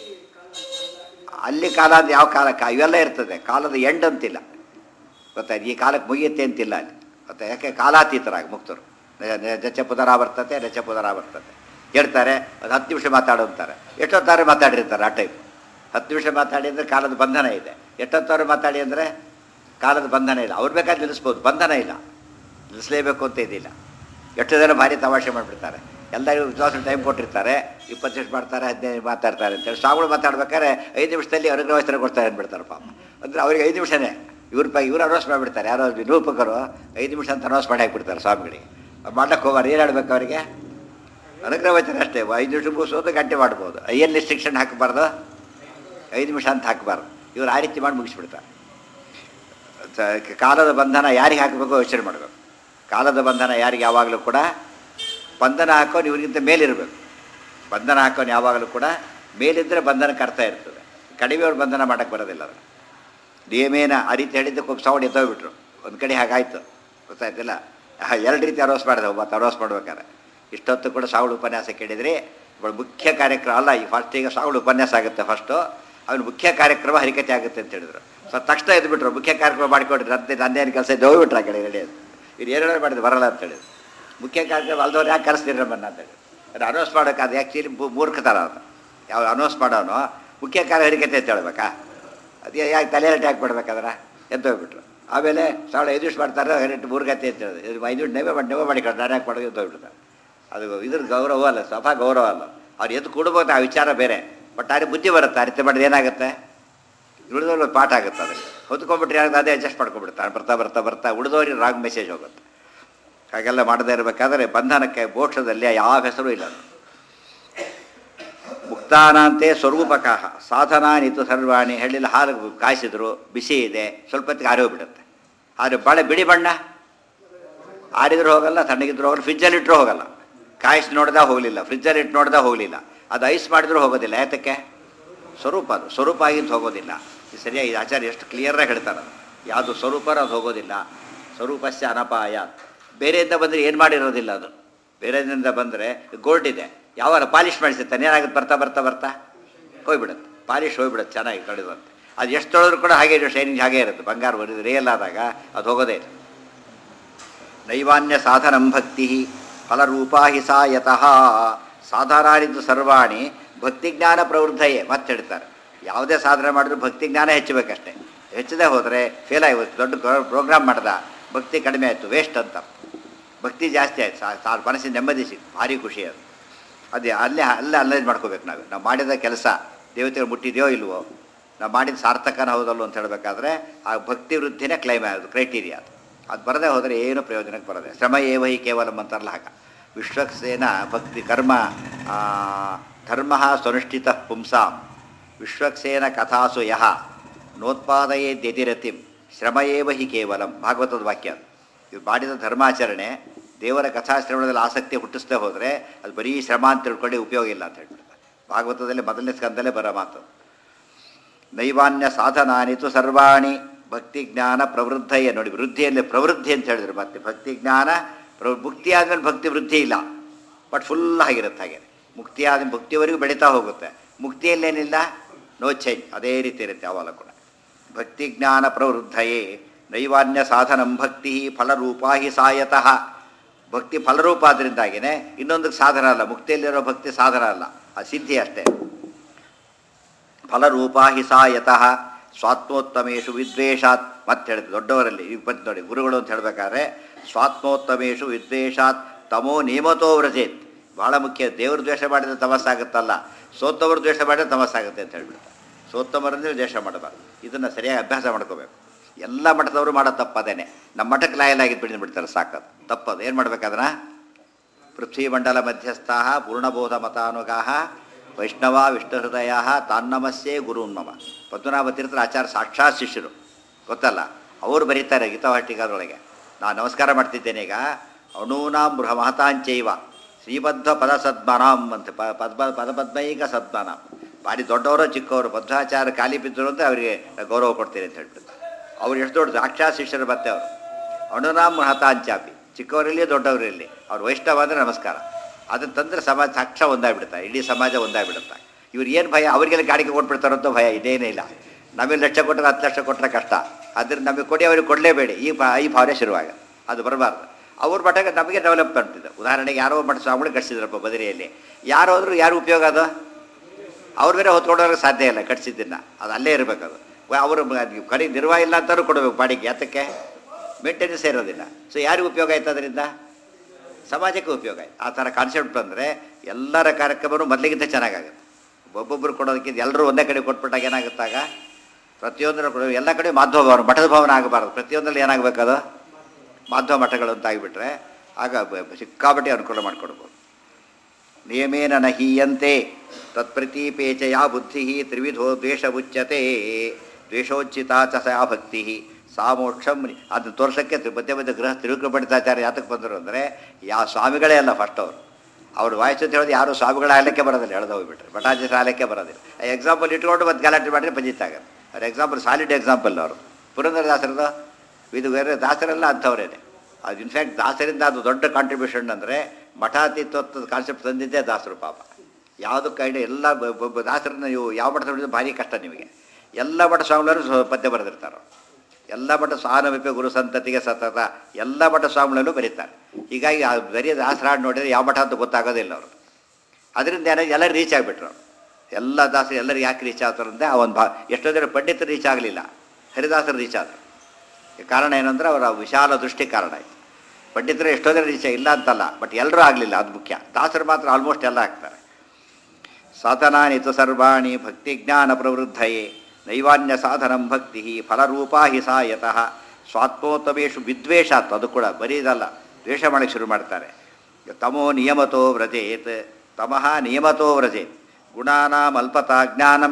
ಅಲ್ಲಿ ಕಾಲ ಅಂದ್ರೆ ಯಾವ ಕಾಲಕ್ಕೆ ಇವೆಲ್ಲ ಇರ್ತದೆ ಕಾಲದ ಎಂಡ್ ಅಂತಿಲ್ಲ ಗೊತ್ತಾಯ್ತು ಈ ಕಾಲಕ್ಕೆ ಮುಗಿಯುತ್ತೆ ಅಂತಿಲ್ಲ ಅಲ್ಲಿ ಗೊತ್ತಾ ಯಾಕೆ ಕಾಲಾತೀತರಾಗಿ ಮುಕ್ತರು ಜಚ ಪುನರ ಬರ್ತತೆ ರಚ ಪುನರ ಬರ್ತತೆ ಹೇಳ್ತಾರೆ ಅದು ಹತ್ತು ನಿಮಿಷ ಮಾತಾಡು ಅಂತಾರೆ ಎಷ್ಟೊತ್ತಾರೆ ಮಾತಾಡಿರ್ತಾರೆ ಆ ಟೈಪ್ ಹತ್ತು ನಿಮಿಷ ಮಾತಾಡಿ ಅಂದರೆ ಕಾಲದ ಬಂಧನ ಇದೆ ಎಷ್ಟೊತ್ತವ್ರು ಮಾತಾಡಿ ಅಂದರೆ ಕಾಲದ ಬಂಧನ ಇಲ್ಲ ಅವ್ರು ಬೇಕಾದ್ರೆ ನಿಲ್ಲಿಸ್ಬೋದು ಬಂಧನ ಇಲ್ಲ ನಿಲ್ಲಿಸಲೇಬೇಕು ಅಂತ ಇದಿಲ್ಲ ಎಷ್ಟು ಜನ ಭಾರಿ ತಮಾಷೆ ಮಾಡಿಬಿಡ್ತಾರೆ ಎಲ್ಲರಿಗೂ ವಿಶ್ವಾಸ ಟೈಮ್ ಕೊಟ್ಟಿರ್ತಾರೆ ಇಪ್ಪತ್ತು ನಿಮಿಷ ಮಾಡ್ತಾರೆ ಹದಿನೈದು ಮಾತಾಡ್ತಾರೆ ಅಂತೇಳಿ ಸ್ವಾಮಿಗಳು ಮಾತಾಡ್ಬೇಕಾದ್ರೆ ಐದು ನಿಮಿಷದಲ್ಲಿ ಅನುಗ್ರಹಸ್ತ್ರ ಕೊಡ್ತಾರೆ ಅಂದ್ಬಿಡ್ತಾರೆ ಪಾಪ ಅಂದರೆ ಅವ್ರಿಗೆ ಐದು ನಿಮಿಷನೇ ಇವ್ರ ಪ ಇವ್ರು ಅನೌನ್ಸ್ ಮಾಡಿಬಿಡ್ತಾರೆ ಯಾರೋ ನಿರೂಪಕರು ಐದು ನಿಮಿಷ ಅಂತ ಅನೌನ್ಸ್ ಮಾಡಿ ಹಾಕ್ಬಿಡ್ತಾರೆ ಸ್ವಾಮಿಗಳಿಗೆ ಅವ್ರು ಮಾಡ್ಲಿಕ್ಕೆ ಹೋಗೋರು ಏನು ಹೇಳ್ಬೇಕು ಅವರಿಗೆ ಅನುಗ್ರಹ ವಚನ ಅಷ್ಟೇ ಐದು ನಿಮಿಷ ಮುಗಿಸೋದು ಗಂಟೆ ಮಾಡ್ಬೋದು ಏನು ರಿಸ್ಟ್ರಿಕ್ಷನ್ ಹಾಕಬಾರ್ದು ಐದು ನಿಮಿಷ ಅಂತ ಹಾಕಬಾರ್ದು ಇವ್ರು ಆ ರೀತಿ ಮಾಡಿ ಮುಗಿಸ್ಬಿಡ್ತಾರೆ ಸ- ಕಾಲದ ಬಂಧನ ಯಾರಿಗೆ ಹಾಕಬೇಕು ಯೋಚನೆ ಮಾಡಬೇಕು ಕಾಲದ ಬಂಧನ ಯಾರಿಗೆ ಯಾವಾಗಲೂ ಕೂಡ ಬಂಧನ ಹಾಕೋನು ಇವ್ರಿಗಿಂತ ಮೇಲಿರಬೇಕು ಬಂಧನ ಹಾಕೋನು ಯಾವಾಗಲೂ ಕೂಡ ಮೇಲಿದ್ದರೆ ಬಂಧನಕ್ಕೆ ಅರ್ಥ ಇರ್ತದೆ ಕಡಿಮೆಯವ್ರು ಬಂಧನ ಮಾಡೋಕ್ಕೆ ಬರೋದಿಲ್ಲ ಅದು ನಿಯಮೇನ ಆ ರೀತಿ ಹೇಳಿದ್ದಕ್ಕೆ ಒಬ್ಬ ಸೌಂಡ್ ಎದ್ದೋಗ್ಬಿಟ್ರು ಒಂದು ಕಡೆ ಹಾಗಾಯ್ತು ಗೊತ್ತಾಯ್ತಿಲ್ಲ ಎರಡು ರೀತಿ ಅರೋಸ್ ಮಾಡಿದೆ ಒಬ್ಬ ಅರೋಸ್ ಮಾಡ್ಬೇಕಾದ್ರೆ ಇಷ್ಟೊತ್ತು ಕೂಡ ಸಾವಳು ಉಪನ್ಯಾಸ ಕೇಳಿದ್ರಿ ಇವಳು ಮುಖ್ಯ ಕಾರ್ಯಕ್ರಮ ಅಲ್ಲ ಈ ಫಸ್ಟಿಗೆ ಸಾವಳು ಉಪನ್ಯಾಸ ಆಗುತ್ತೆ ಫಸ್ಟು ಅವನು ಮುಖ್ಯ ಕಾರ್ಯಕ್ರಮ ಹರಿಕತೆ ಆಗುತ್ತೆ ಅಂತ ಹೇಳಿದ್ರು ಸೊ ತಕ್ಷಣ ಎದ್ಬಿಟ್ರು ಮುಖ್ಯ ಕಾರ್ಯಕ್ರಮ ಮಾಡಿಕೊಡ್ರಿ ನಂದೇ ನಂದೇನು ಕೆಲಸ ಇದೆ ಹೋಗ್ಬಿಟ್ರು ಆ ಕಡೆ ರೆಡಿ ಇವ್ರು ಏನೇನೋ ಮಾಡಿದ್ರು ಬರಲ್ಲ ಅಂತ ಹೇಳಿದ್ರು ಮುಖ್ಯ ಕಾರ್ಯಕ್ರಮ ಅಲ್ದವ್ರು ಯಾಕೆ ಕರೆಸ್ತೀರಿ ನಮ್ಮನ್ನ ಅಂತ ಹೇಳಿ ಅದು ಅನೌನ್ಸ್ ಮಾಡೋಕೆ ಅದು ಆ್ಯಕ್ಚುಲಿ ಮೂರ್ಖತನ ಅದು ಯಾವ ಅನೌನ್ಸ್ ಮಾಡೋನು ಮುಖ್ಯ ಕಾರ್ಯ ಹರಿಕತೆ ಅಂತ ಹೇಳ್ಬೇಕಾ ಅದು ಯಾಕೆ ತಲೆಯಲ್ಲಿ ಟ್ಯಾಕ್ ಮಾಡ್ಬೇಕಾದ್ರೆ ಎದ್ದೋಗ್ಬಿಟ್ರು ಆಮೇಲೆ ಸಾವಿರ ಐದು ನಿಮಿಷ ಮಾಡ್ತಾರೆ ಎರಡು ಮೂರು ಗತೆ ಅಂತ ಹೇಳಿದ್ರು ಇದು ಐದು ನಿಮಿಷ ನೆವೆ ಮಾಡಿ ನೆವೆ ಮಾಡಿಕೊಂಡು ನಾನು ಯಾಕೆ ಮಾಡೋದು ಎದ್ದೋಗ್ಬಿಡ್ತಾರೆ ಅದು ಇದ್ರ ಗೌರವ ಅಲ್ಲ ಸಫಾ ಗೌರವ ಅಲ್ಲ ಅವ್ರು ಎದ್ದು ಕೊಡ್ಬೋದು ಆ ವಿಚಾರ ಬೇರೆ ಬಟ್ ಅವ್ರಿಗೆ ಬುದ್ಧಿ ಬರುತ್ತೆ ಅರಿತೆ ಮಾಡಿದ್ರೆ ಏನಾಗುತ್ತೆ ಉಳಿದವ್ರಿಗೆ ಪಾಠ ಆಗುತ್ತೆ ಅದಕ್ಕೆ ಹೊತ್ಕೊಂಡ್ಬಿಟ್ರೆ ಯಾರು ಅದೇ ಅಡ್ಜಸ್ಟ್ ಮಾಡ್ಕೊಂಡ್ಬಿಡ್ತಾರೆ ಬರ್ತಾ ಬರ್ತಾ ಬರ್ತಾ ಉಳಿದವ್ರಿಗೆ ರಾಂಗ್ ಮೆಸೇಜ್ ಹೋಗುತ್ತೆ ಹಾಗೆಲ್ಲ ಮಾಡದೇ ಇರಬೇಕಾದ್ರೆ ಬಂಧನಕ್ಕೆ ಮೋಕ್ಷದಲ್ಲಿ ಯಾವ ಹೆಸರು ಇಲ್ಲ ಅದು. ಮುಕ್ತಾನಾಂತೆ ಸ್ವರೂಪಕಾಹ ಸಾಧನಾನಿತು ಸರ್ವಾಣಿ ಹಳ್ಳಿಲಿ ಹಾಲು ಕಾಯಿಸಿದ್ರು ಬಿಸಿ ಇದೆ ಸ್ವಲ್ಪ ಹೊತ್ತಿಗೆ ಆರಿ ಹೋಗ್ಬಿಡುತ್ತೆ ಆದರೆ ಭಾಳ ಬಿಳಿ ಬಣ್ಣ ಆರಿದ್ರು ಹೋಗಲ್ಲ ತಣ್ಣಗಿದ್ರು ಹೋಗಲ್ಲ ಫ್ರಿಜ್ಜಲ್ಲಿ ಇಟ್ಟರು ಹೋಗಲ್ಲ ಕಾಯಿಸಿ ನೋಡ್ದ ಹೋಗಲಿಲ್ಲ ಫ್ರಿಜ್ಜಲ್ಲಿ ಇಟ್ಟು ನೋಡ್ದ ಹೋಗಲಿಲ್ಲ ಅದು ಐಸ್ ಮಾಡಿದ್ರು ಹೋಗೋದಿಲ್ಲ ಯಾತಕ್ಕೆ ಸ್ವರೂಪ ಅದು ಸ್ವರೂಪ ಆಗಿದ್ದು ಹೋಗೋದಿಲ್ಲ ಇದು ಸರಿಯಾಗಿ ಇದು ಆಚಾರ್ಯ ಎಷ್ಟು ಕ್ಲಿಯರಾಗಿ ಹೇಳ್ತಾರೆ ಅದು ಯಾವುದು ಸ್ವರೂಪರ ಅದು ಹೋಗೋದಿಲ್ಲ ಸ್ವರೂಪಸ್ಯ ಅನಪಾಯ ಬೇರೆಯಿಂದ ಬಂದರೆ ಏನು ಮಾಡಿರೋದಿಲ್ಲ ಅದು ಬೇರೆಯಿಂದ ಬಂದರೆ ಗೋಲ್ಡ್ ಇದೆ ಯಾವಾಗ ಪಾಲಿಷ್ ಮಾಡಿಸಿರ್ತಾನೆ ಏನಾಗುತ್ತೆ ಬರ್ತಾ ಬರ್ತಾ ಬರ್ತಾ ಹೋಗ್ಬಿಡುತ್ತೆ ಪಾಲಿಷ್ ಹೋಗ್ಬಿಡುತ್ತೆ ಚೆನ್ನಾಗಿ ಕಡಿದಂತೆ ಅದು ಎಷ್ಟು ತೊಳೆದ್ರು ಕೂಡ ಹಾಗೆ ಶೈನಿಂಗ್ ಹಾಗೆ ಇರುತ್ತೆ ಬಂಗಾರ ರಿಯಲ್ ಆದಾಗ ಅದು ಹೋಗೋದೇ ಇಲ್ಲ ನೈವಾನ್ಯ ಸಾಧನಂ ಭಕ್ತಿ ಫಲರೂಪಾ ಹಿ ಸಾ ಯತಃ ಸಾಧನಾರಿದ್ದು ಸರ್ವಾಣಿ ಭಕ್ತಿಜ್ಞಾನ ಪ್ರವೃದ್ಧಯೇ ಮತ್ತೆ ಹೇಳ್ತಾರೆ ಯಾವುದೇ ಸಾಧನೆ ಮಾಡಿದ್ರು ಭಕ್ತಿಜ್ಞಾನ ಹೆಚ್ಚಬೇಕಷ್ಟೇ ಹೆಚ್ಚದೆ ಹೋದರೆ ಫೇಲ್ ಆಗಿ ಹೋಯ್ತು ದೊಡ್ಡ ಪ್ರೋಗ್ರಾಮ್ ಮಾಡ್ದ ಭಕ್ತಿ ಕಡಿಮೆ ಆಯಿತು ವೇಸ್ಟ್ ಅಂತ ಭಕ್ತಿ ಜಾಸ್ತಿ ಆಯ್ತು ಸಾ ಸಾ ಮನಸ್ಸಿನ ನೆಮ್ಮದಿ ಸಿಕ್ತು ಭಾರಿ ಖುಷಿ ಅದು ಅದೇ ಅಲ್ಲೇ ಅಲ್ಲೇ ಅನಲೈಸ್ ಮಾಡ್ಕೋಬೇಕು ನಾವು ನಾವು ಮಾಡಿದ ಕೆಲಸ ದೇವತೆಗಳು ಮುಟ್ಟಿದೆಯೋ ಇಲ್ವೋ ನಾವು ಮಾಡಿದ ಸಾರ್ಥಕನ ಹೌದಲ್ವ ಅಂತ ಹೇಳಬೇಕಾದ್ರೆ ಆ ಭಕ್ತಿ ವೃದ್ಧಿನೇ ಕ್ಲೈಮ್ ಅದು ಕ್ರೈಟೀರಿಯಾ ಅದು ಅದು ಬರದೇ ಹೋದರೆ ಏನು ಪ್ರಯೋಜನಕ್ಕೆ ಬರದೆ ಶ್ರಮ ಏವ ಹಿ ಕೇವಲಂ ಅಂತಾರಲ್ಲ ಹಾಗ ವಿಶ್ವಕ್ಸೇನ ಭಕ್ತಿ ಕರ್ಮ ಆ, ಧರ್ಮ ಸ್ವನುಷ್ಠಿತ ಪುಂಸಾಂ ವಿಶ್ವಕ್ಸೇನ ಕಥಾಸು ಯಹ ನೋತ್ಪಾದಯೇ ದ್ಯತಿರತಿಂ ಶ್ರಮ ಏವ ಹಿ ಕೇವಲಂ ಭಾಗವತದ ವಾಕ್ಯ ಅದು. ಇವು ಮಾಡಿದ ಧರ್ಮಾಚರಣೆ ದೇವರ ಕಥಾಶ್ರವಣದಲ್ಲಿ ಆಸಕ್ತಿ ಹುಟ್ಟಿಸದೆ ಹೋದರೆ ಅದು ಬರೀ ಶ್ರಮ ಅಂತ ತಿಳ್ಕೊಂಡು ಉಪಯೋಗ ಇಲ್ಲ ಅಂತ ಹೇಳ್ಬಿಡ್ತಾರೆ ಭಾಗವತದಲ್ಲಿ ಮೊದಲನೇ ಸ್ಕಂದಲ್ಲೇ ಬರೋ ಮಾತು ನೈವಾನ್ಯ ಸಾಧನಾನಿತು ಸರ್ವಾಣಿ ಭಕ್ತಿ ಜ್ಞಾನ ಪ್ರವೃದ್ಧಯೇ ನೋಡಿ ವೃದ್ಧಿಯಲ್ಲಿ ಪ್ರವೃದ್ಧಿ ಅಂತ ಹೇಳಿದ್ರು ಮತ್ತೆ ಭಕ್ತಿ ಜ್ಞಾನ ಪ್ರ ಮುಕ್ತಿ ಆದಮೇಲೆ ಭಕ್ತಿ ವೃದ್ಧಿ ಇಲ್ಲ ಬಟ್ ಫುಲ್ ಆಗಿರುತ್ತೆ ಹಾಗೆ ಮುಕ್ತಿ ಆದ ಭಕ್ತಿವರೆಗೂ ಬೆಳೀತಾ ಹೋಗುತ್ತೆ ಮುಕ್ತಿಯಲ್ಲೇನಿಲ್ಲ ನೋ ಚೇಂಜ್ ಅದೇ ರೀತಿ ಇರುತ್ತೆ ಯಾವಾಗ ಕೂಡ ಭಕ್ತಿ ಜ್ಞಾನ ಪ್ರವೃದ್ಧಯೇ ನೈವಾನ್ಯ ಸಾಧನಂ ಭಕ್ತಿ ಫಲರೂಪಾ ಹಿ ಸಾಯತಃ ಭಕ್ತಿ ಫಲರೂಪ ಆದ್ರಿಂದಾಗಿನೇ ಇನ್ನೊಂದಕ್ಕೆ ಸಾಧನ ಅಲ್ಲ ಮುಕ್ತಿಯಲ್ಲಿರೋ ಭಕ್ತಿ ಸಾಧನ ಅಲ್ಲ ಆ ಸಿದ್ಧಿ ಅಷ್ಟೇ ಫಲರೂಪಾ ಹಿ ಸಾ ಯತಃ ಸ್ವಾತ್ಮೋತ್ತಮೇಶು ವಿದ್ವೇಷಾತ್ ಮತ್ತೆ ಹೇಳಿದ್ರು ದೊಡ್ಡವರಲ್ಲಿ ಈಗ ಬಂದು ನೋಡಿ ಗುರುಗಳು ಅಂತ ಹೇಳ್ಬೇಕಾದ್ರೆ ಸ್ವಾತ್ಮೋತ್ತಮೇಶು ವಿದ್ವೇಷಾತ್ ತಮೋ ನೇಮತೋ ವ್ರಜೇತ್ ಭಾಳ ಮುಖ್ಯ ದೇವ್ರ ದ್ವೇಷ ಮಾಡಿದ್ರೆ ತಮಸ್ಸಾಗುತ್ತಲ್ಲ ಸೋತವರು ದ್ವೇಷ ಮಾಡಿದ್ರೆ ತಮಸ್ಸಾಗುತ್ತೆ ಅಂತ ಹೇಳ್ಬಿಡ್ತಾರೆ ಸೋತವರನ್ನೇ ದ್ವೇಷ ಮಾಡಬಾರ್ದು ಇದನ್ನು ಸರಿಯಾಗಿ ಅಭ್ಯಾಸ ಮಾಡ್ಕೋಬೇಕು ಎಲ್ಲ ಮಠದವರು ಮಾಡೋ ತಪ್ಪದೇನೆ ನಮ್ಮ ಮಠಕ್ಕೆ ಲಾಯಲಾಗಿದ್ದು ಬಿಡಿದು ಬಿಡ್ತಾರೆ ಸಾಕದು ತಪ್ಪದು ಏನು ಮಾಡ್ಬೇಕದನ್ನ ಪೃಥ್ವಿಮಂಡಲ ಮಧ್ಯಸ್ಥಾ ಪೂರ್ಣಬೋಧ ಮತಾನುಗಾ ವೈಷ್ಣವ ವಿಷ್ಣುಹೃದಯ ತಾನ್ನಮಸ್ಯೇ ಗುರುನ್ಮಮ ಪದ್ಮನಾಭ ತೀರ್ಥರ ಆಚಾರ್ಯ ಸಾಕ್ಷಾತ್ ಶಿಷ್ಯರು ಗೊತ್ತಲ್ಲ ಅವರು ಬರೀತಾರೆ ಗೀತಾವಾಟಿಕಾದೊಳಗೆ ನಾನು ನಮಸ್ಕಾರ ಮಾಡ್ತಿದ್ದೇನೆ ಈಗ ಅಣೂನಾಂ ಬೃಹ ಮಹತಾಂಚೈವ ಶ್ರೀಬದ್ಧ ಪದ ಸದ್ಮನಾಂ ಅಂತ ಪ ಪದ್ಮ ಪದಪದ್ಮೈಕ ಸದ್ಮನಾಂ ಭಾರಿ ದೊಡ್ಡವರು ಚಿಕ್ಕವರು ಬದ್ಧಾಚಾರ ಖಾಲಿ ಬಿದ್ದರು ಅಂತ ಅವರಿಗೆ ಗೌರವ ಕೊಡ್ತೀನಿ ಅಂತ ಹೇಳ್ಬಿಟ್ಟು ಅವ್ರು ಎಷ್ಟು ದೊಡ್ಡ ಸಾಕ್ಷಾತ್ ಶಿಷ್ಯರು ಮತ್ತೆ ಅವರು ಅಣುನಾಂ ಮಹತಾಂಚಾಪಿ ಚಿಕ್ಕವರಲ್ಲಿ ದೊಡ್ಡವರಲ್ಲಿ ಅವ್ರು ವೈಷ್ಣವ ಅಂದರೆ ನಮಸ್ಕಾರ ಅದನ್ನು ತಂದರೆ ಸಮಾಜ ಸಾಕ್ಷ ಒಂದಾಗ್ಬಿಡ್ತಾರೆ ಇಡೀ ಸಮಾಜ ಒಂದಾಗ್ಬಿಡುತ್ತೆ ಇವ್ರು ಏನು ಭಯ ಅವರಿಗೆಲ್ಲ ಗಾಡಿಗೆ ಕೊಟ್ಬಿಡ್ತಾರಂತ ಭಯ ಇದೇನೇ ಇಲ್ಲ ನಮಗೆ ಲಕ್ಷ ಕೊಟ್ಟರೆ ಹತ್ತು ಲಕ್ಷ ಕೊಟ್ಟರೆ ಕಷ್ಟ ಆದರೆ ನಮಗೆ ಕೊಡಿ ಅವ್ರಿಗೆ ಕೊಡಲೇಬೇಡಿ ಈ ಭಾ ಈ ಭಾವನೆ ಶುರುವಾಗ ಅದು ಬರಬಾರ್ದು ಅವ್ರ ಮಠಕ್ಕೆ ನಮಗೆ ಡೆವಲಪ್ಮೆಂಟ್ ಇದೆ ಉದಾಹರಣೆಗೆ ಯಾರೋ ಮಠ ಸ್ವಾಮಿಗಳು ಕಟ್ಸಿದ್ರಪ್ಪ ಬದರಿಯಲ್ಲಿ ಯಾರು ಹೋದ್ರು ಯಾರು ಉಪಯೋಗ ಅದು ಅವ್ರ ಬೇರೆ ಹೊತ್ಕೊಂಡೋರಿಗೆ ಸಾಧ್ಯ ಇಲ್ಲ ಕಟ್ಸಿದ್ದನ್ನು ಅದು ಅಲ್ಲೇ ಇರಬೇಕು ಅದು ಅವರು ಕರಿ ನಿರ್ವಾಹ ಇಲ್ಲ ಅಂತಾರು ಕೊಡಬೇಕು ಬಾಡಿಗೆ ಯಾತಕ್ಕೆ ಮೇಂಟೆನೆನ್ಸ್ ಇರೋದಿಲ್ಲ ಸೊ ಯಾರಿಗೆ ಉಪಯೋಗ ಆಯ್ತು ಅದರಿಂದ ಸಮಾಜಕ್ಕೆ ಉಪಯೋಗ ಆಯ್ತು ಆ ಥರ ಕಾನ್ಸೆಪ್ಟ್ ಬಂದರೆ ಎಲ್ಲರ ಕಾರ್ಯಕ್ರಮನೂ ಮೊದಲಿಗಿಂತ ಚೆನ್ನಾಗಾಗುತ್ತೆ ಒಬ್ಬೊಬ್ಬರು ಕೊಡೋದಕ್ಕಿಂತ ಎಲ್ಲರೂ ಒಂದೇ ಕಡೆ ಕೊಟ್ಬಿಟ್ಟಾಗ ಏನಾಗುತ್ತಾಗ ಪ್ರತಿಯೊಂದರ ಕೊಡೋ ಎಲ್ಲ ಕಡೆ ಮಾಧ್ವ ಭವನ ಮಠದ ಭವನ ಆಗಬಾರ್ದು ಪ್ರತಿಯೊಂದರಲ್ಲಿ ಏನಾಗಬೇಕದು ಮಾಧ್ವ ಮಠಗಳು ಅಂತ ಆಗಿಬಿಟ್ರೆ ಆಗ ಬ- ಸಿಕ್ಕಾಪಟ್ಟೆ ಅನುಕೂಲ ಮಾಡಿಕೊಡ್ಬೋದು ನಿಯಮೇನ ನ ಹೀಯಂತೆ ತತ್ಪ್ರತೀಪೇಚ ಯಾ ಬುದ್ಧಿ ತ್ರಿವಿಧೋ ದ್ವೇಷ ಉಚ್ಯತೆ ದ್ವೇಷೋಚಿತಾ ಚ ಸಾ ಭಕ್ತಿ ಸಾ ಮೋಕ್ಷಂ ಅದನ್ನು ತೋರ್ಸೋಕ್ಕೆ ತಿ- ಮಧ್ಯ ಮಧ್ಯ ಗೃಹ ತಿರುಗುಪಡಿತಾಚಾರ್ಯ ಯಾತಕ್ಕೆ ಬಂದರು ಅಂದರೆ ಯಾವ ಸ್ವಾಮಿಗಳೇ ಅಲ್ಲ ಫಸ್ಟ್ ಅವರು ಅವ್ರು ವಾಯ್ಸ್ ಅಂತ ಹೇಳಿದ್ರೆ ಯಾರು ಸ್ವಾಮಿಗಳ ಆಲಕ್ಕೆ ಬರೋದಿಲ್ಲ ಹೇಳ್ದು ಹೋಗ್ಬಿಟ್ರೆ ಭಟಾಚಾರ್ಯ ಆಲಕ್ಕೆ ಬರೋದಿಲ್ಲ ಎಕ್ಸಾಂಪಲ್ ಇಟ್ಕೊಂಡು ಮತ್ತೆ ಗಲಾಟೆ ಮಾಡಿದ್ರೆ ಬಂದಿತ್ತಾಗತ್ತೆ ಅವ್ರ ಎಕ್ಸಾಂಪಲ್ ಸಾಲಿಡ್ ಎಕ್ಸಾಂಪಲ್ ಅವರು ಪುರಂದರದಾಸರದು ಇದು ಬೇರೆ ದಾಸರೆಲ್ಲ ಅಂಥವ್ರೇನೆ ಅದು ಇನ್ಫ್ಯಾಕ್ಟ್ ದಾಸರಿಂದ ಅದು ದೊಡ್ಡ ಕಾಂಟ್ರಿಬ್ಯೂಷನ್ ಅಂದರೆ ಮಠಾತೀತ್ವದ ಕಾನ್ಸೆಪ್ಟ್ ತಂದಿದ್ದೇ ದಾಸರು ಪಾಪ ಯಾವುದಕ್ಕೆ ಐಡಿಯಾ ಎಲ್ಲ ಬ- ಬ- ಬ- ದಾಸರನ್ನ ನೀವು ಯಾವ ಮಠದ ನೋಡಿದ್ರೆ ಭಾರಿ ಕಷ್ಟ ನಿಮಗೆ ಎಲ್ಲ ಮಠ ಸ್ವಾಮಿಗಳು ಸ್ವ- ಪದ್ಯ ಬರೆದಿರ್ತಾರೆ ಎಲ್ಲ ಮಠ ಸ್ವಾನವಿಪೆ ಗುರು ಸಂತತಿಗೆ ಸತತ ಎಲ್ಲ ಮಠ ಸ್ವಾಮಿಗಳಲ್ಲೂ ಬರೀತಾರೆ ಹೀಗಾಗಿ ಆ ಬರೀ ದಾಸರ ಹಾಡು ನೋಡಿದರೆ ಯಾವ ಮಠ ಅಂತ ಗೊತ್ತಾಗೋದಿಲ್ಲ ಅವರು ಅದರಿಂದ ಏನಾಗಿ ಎಲ್ಲರೂ ರೀಚ್ ಆಗಿಬಿಟ್ರು ಅವ್ರು ಎಲ್ಲ ದಾಸರು ಎಲ್ಲರೂ ಯಾಕೆ ರೀಚ್ ಆಗ್ತಾರೆ ಅಂದರೆ ಆ ಒಂದು ಭಾ ಎಷ್ಟೋ ಜನ ಪಂಡಿತರು ರೀಚ್ ಆಗಲಿಲ್ಲ ಹರಿದಾಸರು ರೀಚ್ ಆದರು ಕಾರಣ ಏನಂದ್ರೆ ಅವರ ವಿಶಾಲ ದೃಷ್ಟಿ ಕಾರಣ ಆಯಿತು ಪಂಡಿತರು ಎಷ್ಟೋ ಜನ ರೀಚ್ ಇಲ್ಲ ಅಂತಲ್ಲ ಬಟ್ ಎಲ್ಲರೂ ಆಗಲಿಲ್ಲ ಅದು ಮುಖ್ಯ ದಾಸರು ಮಾತ್ರ ಆಲ್ಮೋಸ್ಟ್ ಎಲ್ಲ ಆಗ್ತಾರೆ ಸಾಧನಾನಿ ತು ಸರ್ವಾಣಿ ಭಕ್ತಿ ಜ್ಞಾನ ಪ್ರವೃದ್ಧಯೇ ನೈವಾನ್ಯ ಸಾಧನಂ ಭಕ್ತಿ ಫಲರೂಪಾ ಹಿ ಸಾ ಯತಃ ಸ್ವಾತ್ಮೋತ್ತಮೇಶು ವಿದ್ವೇಷಾತ್ ಅದು ಕೂಡ ಬರೀ ಇದಲ್ಲ ದ್ವೇಷ ಮಾಡಕ್ಕೆ ಶುರು ಮಾಡ್ತಾರೆ ತಮೋ ನಿಯಮತೋ ವ್ರಜೇತ್ ತಮಃ ನಿಯಮತೋ ವ್ರಜೇತ್ ಗುಣಾನಾಂ ಅಲ್ಪತಾ ಜ್ಞಾನಂ